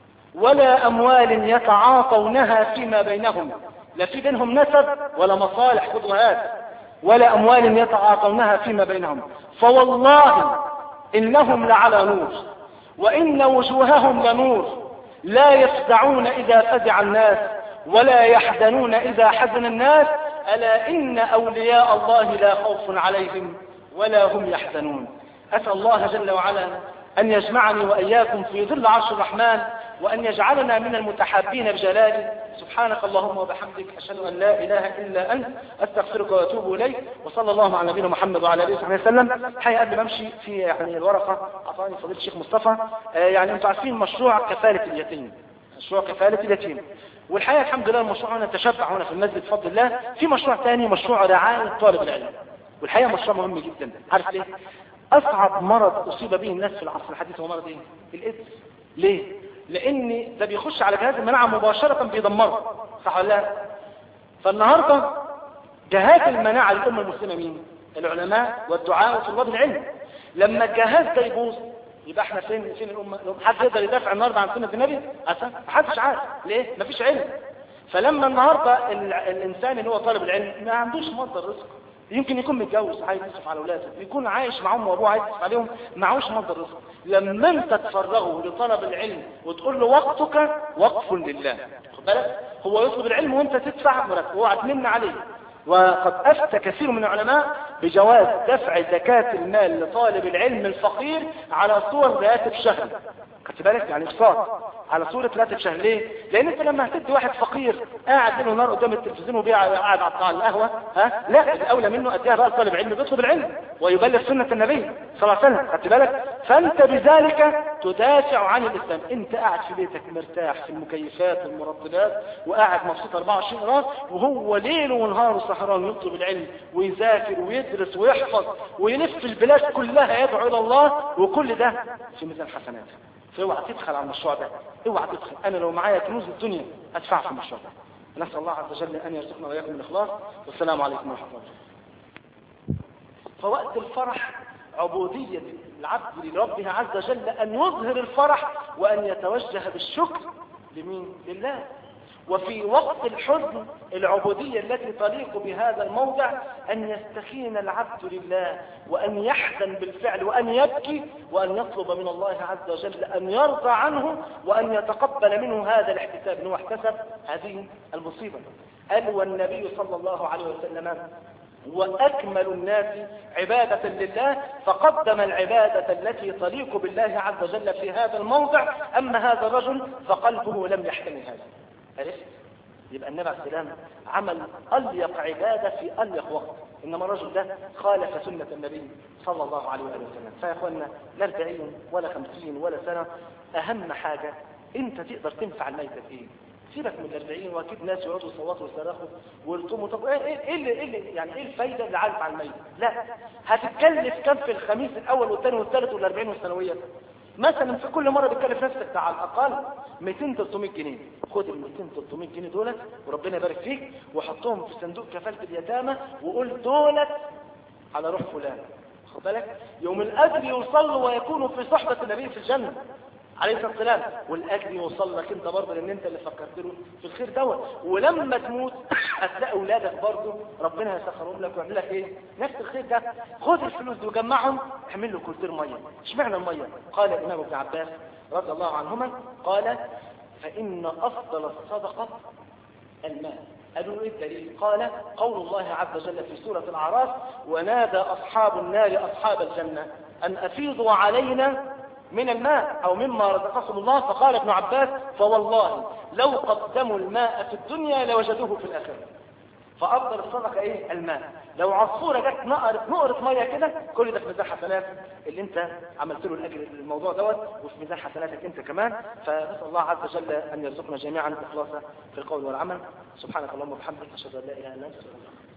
ولا أموال يتعاطونها فيما بينهم لا في بينهم نسب ولا مصالح خدوهات ولا أموال يتعاطونها فيما بينهم فوالله إنهم لعلى نور وإن وجوههم لنور لا يفزعون إذا فزع الناس ولا يحزنون إذا حزن الناس ألا إن أولياء الله لا خوف عليهم ولا هم يحزنون أسأل الله جل وعلا أن يجمعني وإياكم في ظل عرش الرحمن وأن يجعلنا من المتحابين بجلاله سبحانك اللهم وبحمدك أشهد أن لا إله إلا أنت أستغفرك وأتوب إليك وصلى الله على نبينا محمد وعلى آله وصحبه وسلم حقيقة قبل ما أمشي في يعني الورقة أعطاني فضيلة الشيخ مصطفى آه يعني أنتم عارفين مشروع كفالة اليتيم مشروع كفالة اليتيم والحقيقة الحمد لله المشروع هنا تشبع هنا في المسجد بفضل الله في مشروع ثاني مشروع رعاية طالب العلم والحقيقة مشروع مهم جدا عارف ليه أصعب مرض أصيب به الناس في العصر الحديث هو مرض إيه الإيدز ليه لأن ده بيخش على جهاز المناعة مباشرة بيدمره صح ولا لا فالنهاردة جهاز المناعة للأمة المسلمة مين العلماء والدعاء وطلاب العلم لما الجهاز ده يبوظ يبقى احنا فين فين الامه حد يقدر يدافع النهارده عن سنه النبي اصلا محدش عارف ليه مفيش علم فلما النهارده الانسان اللي هو طالب العلم ما عندوش مصدر رزق يمكن يكون متجوز عايز يصرف على اولاده يكون عايش معاهم وابوه عايز يصرف عليهم معهوش مصدر رزق لما انت تفرغه لطلب العلم وتقول له وقتك وقف لله خد بالك هو يطلب العلم وانت تدفع مرتب اوعى تمن عليه وقد أفتى كثير من العلماء بجواز دفع زكاة المال لطالب العلم الفقير على صور راتب شهري خدت بالك يعني اقساط على صورة لا تتشهر ليه لان انت لما هتدي واحد فقير قاعد ليل ونهار قدام التلفزيون وبيع قاعد على القهوة ها لا الاولى منه اديها بقى طالب علم بيطلب العلم ويبلغ سنة النبي صلى الله عليه وسلم خدت بالك فانت بذلك تدافع عن الاسلام انت قاعد في بيتك مرتاح في المكيفات والمرطبات وقاعد مبسوط 24 راس وهو ليل ونهار سهران يطلب العلم ويذاكر ويدرس ويحفظ ويلف البلاد كلها يدعو الى الله وكل ده في ميزان حسناته فاوعى تدخل على المشروع ده اوعى تدخل انا لو معايا كنوز الدنيا ادفع في المشروع ده نسال الله عز وجل ان يرزقنا واياكم الاخلاص والسلام عليكم ورحمه الله فوقت الفرح عبودية العبد لربه عز وجل أن يظهر الفرح وأن يتوجه بالشكر لمين؟ لله وفي وقت الحزن العبودية التي تليق بهذا الموضع أن يستكين العبد لله وأن يحزن بالفعل وأن يبكي وأن يطلب من الله عز وجل أن يرضى عنه وأن يتقبل منه هذا الاحتساب أنه احتسب هذه المصيبة قال والنبي صلى الله عليه وسلم وأكمل الناس عبادة لله فقدم العبادة التي تليق بالله عز وجل في هذا الموضع أما هذا الرجل فقلبه لم يحتمل هذا عرفت يبقى النبي عليه السلام عمل أليق عبادة في أليق وقت إنما الرجل ده خالف سنة النبي صلى الله عليه وآله وسلم فيا أخوانا لا 40 ولا 50 ولا سنة أهم حاجة أنت تقدر تنفع الميت فيه سيبك من الأربعين واكيد ناس يقعدوا يصوتوا ويصرخوا ويلطموا طب ايه ايه ايه اللي ايه اللي يعني ايه الفايده اللي عارف على الميت؟ لا هتتكلف كم في الخميس الاول والثاني والثالث والاربعين والثانويه؟ مثلا في كل مره بتكلف نفسك على الاقل 200 300 جنيه خد ال 200 300 جنيه دولت وربنا يبارك فيك وحطهم في صندوق كفاله اليتامى وقول دولت على روح فلان خد بالك يوم الاجر يوصل له ويكون في صحبه النبي في الجنه عليه الصلاه والسلام والاجر يوصل لك انت برضه لان انت اللي فكرت له في الخير دوت ولما تموت هتلاقي اولادك برضه ربنا يسخرهم لك ويعمل لك ايه نفس الخير ده خد الفلوس دي وجمعهم اعمل له كولتير ميه اشمعنى الميه قال الامام ابن عباس رضي الله عنهما قال فان افضل الصدقه الماء قالوا ايه الدليل قال قول الله عز وجل في سورة الأعراف ونادى أصحاب النار أصحاب الجنة أن أفيضوا علينا من الماء أو مما رزقكم الله فقال ابن عباس فوالله لو قدموا الماء في الدنيا لوجدوه في الآخرة فأفضل الصدقة إيه؟ الماء لو عصفورة جت نقرة نقرة مية كده كل ده في ميزان حسنات اللي أنت عملت له الأجر الموضوع دوت وفي ميزان حسناتك أنت كمان فنسأل الله عز وجل أن يرزقنا جميعا إخلاصا في القول والعمل سبحانك اللهم وبحمدك أشهد أن لا إله إلا أنت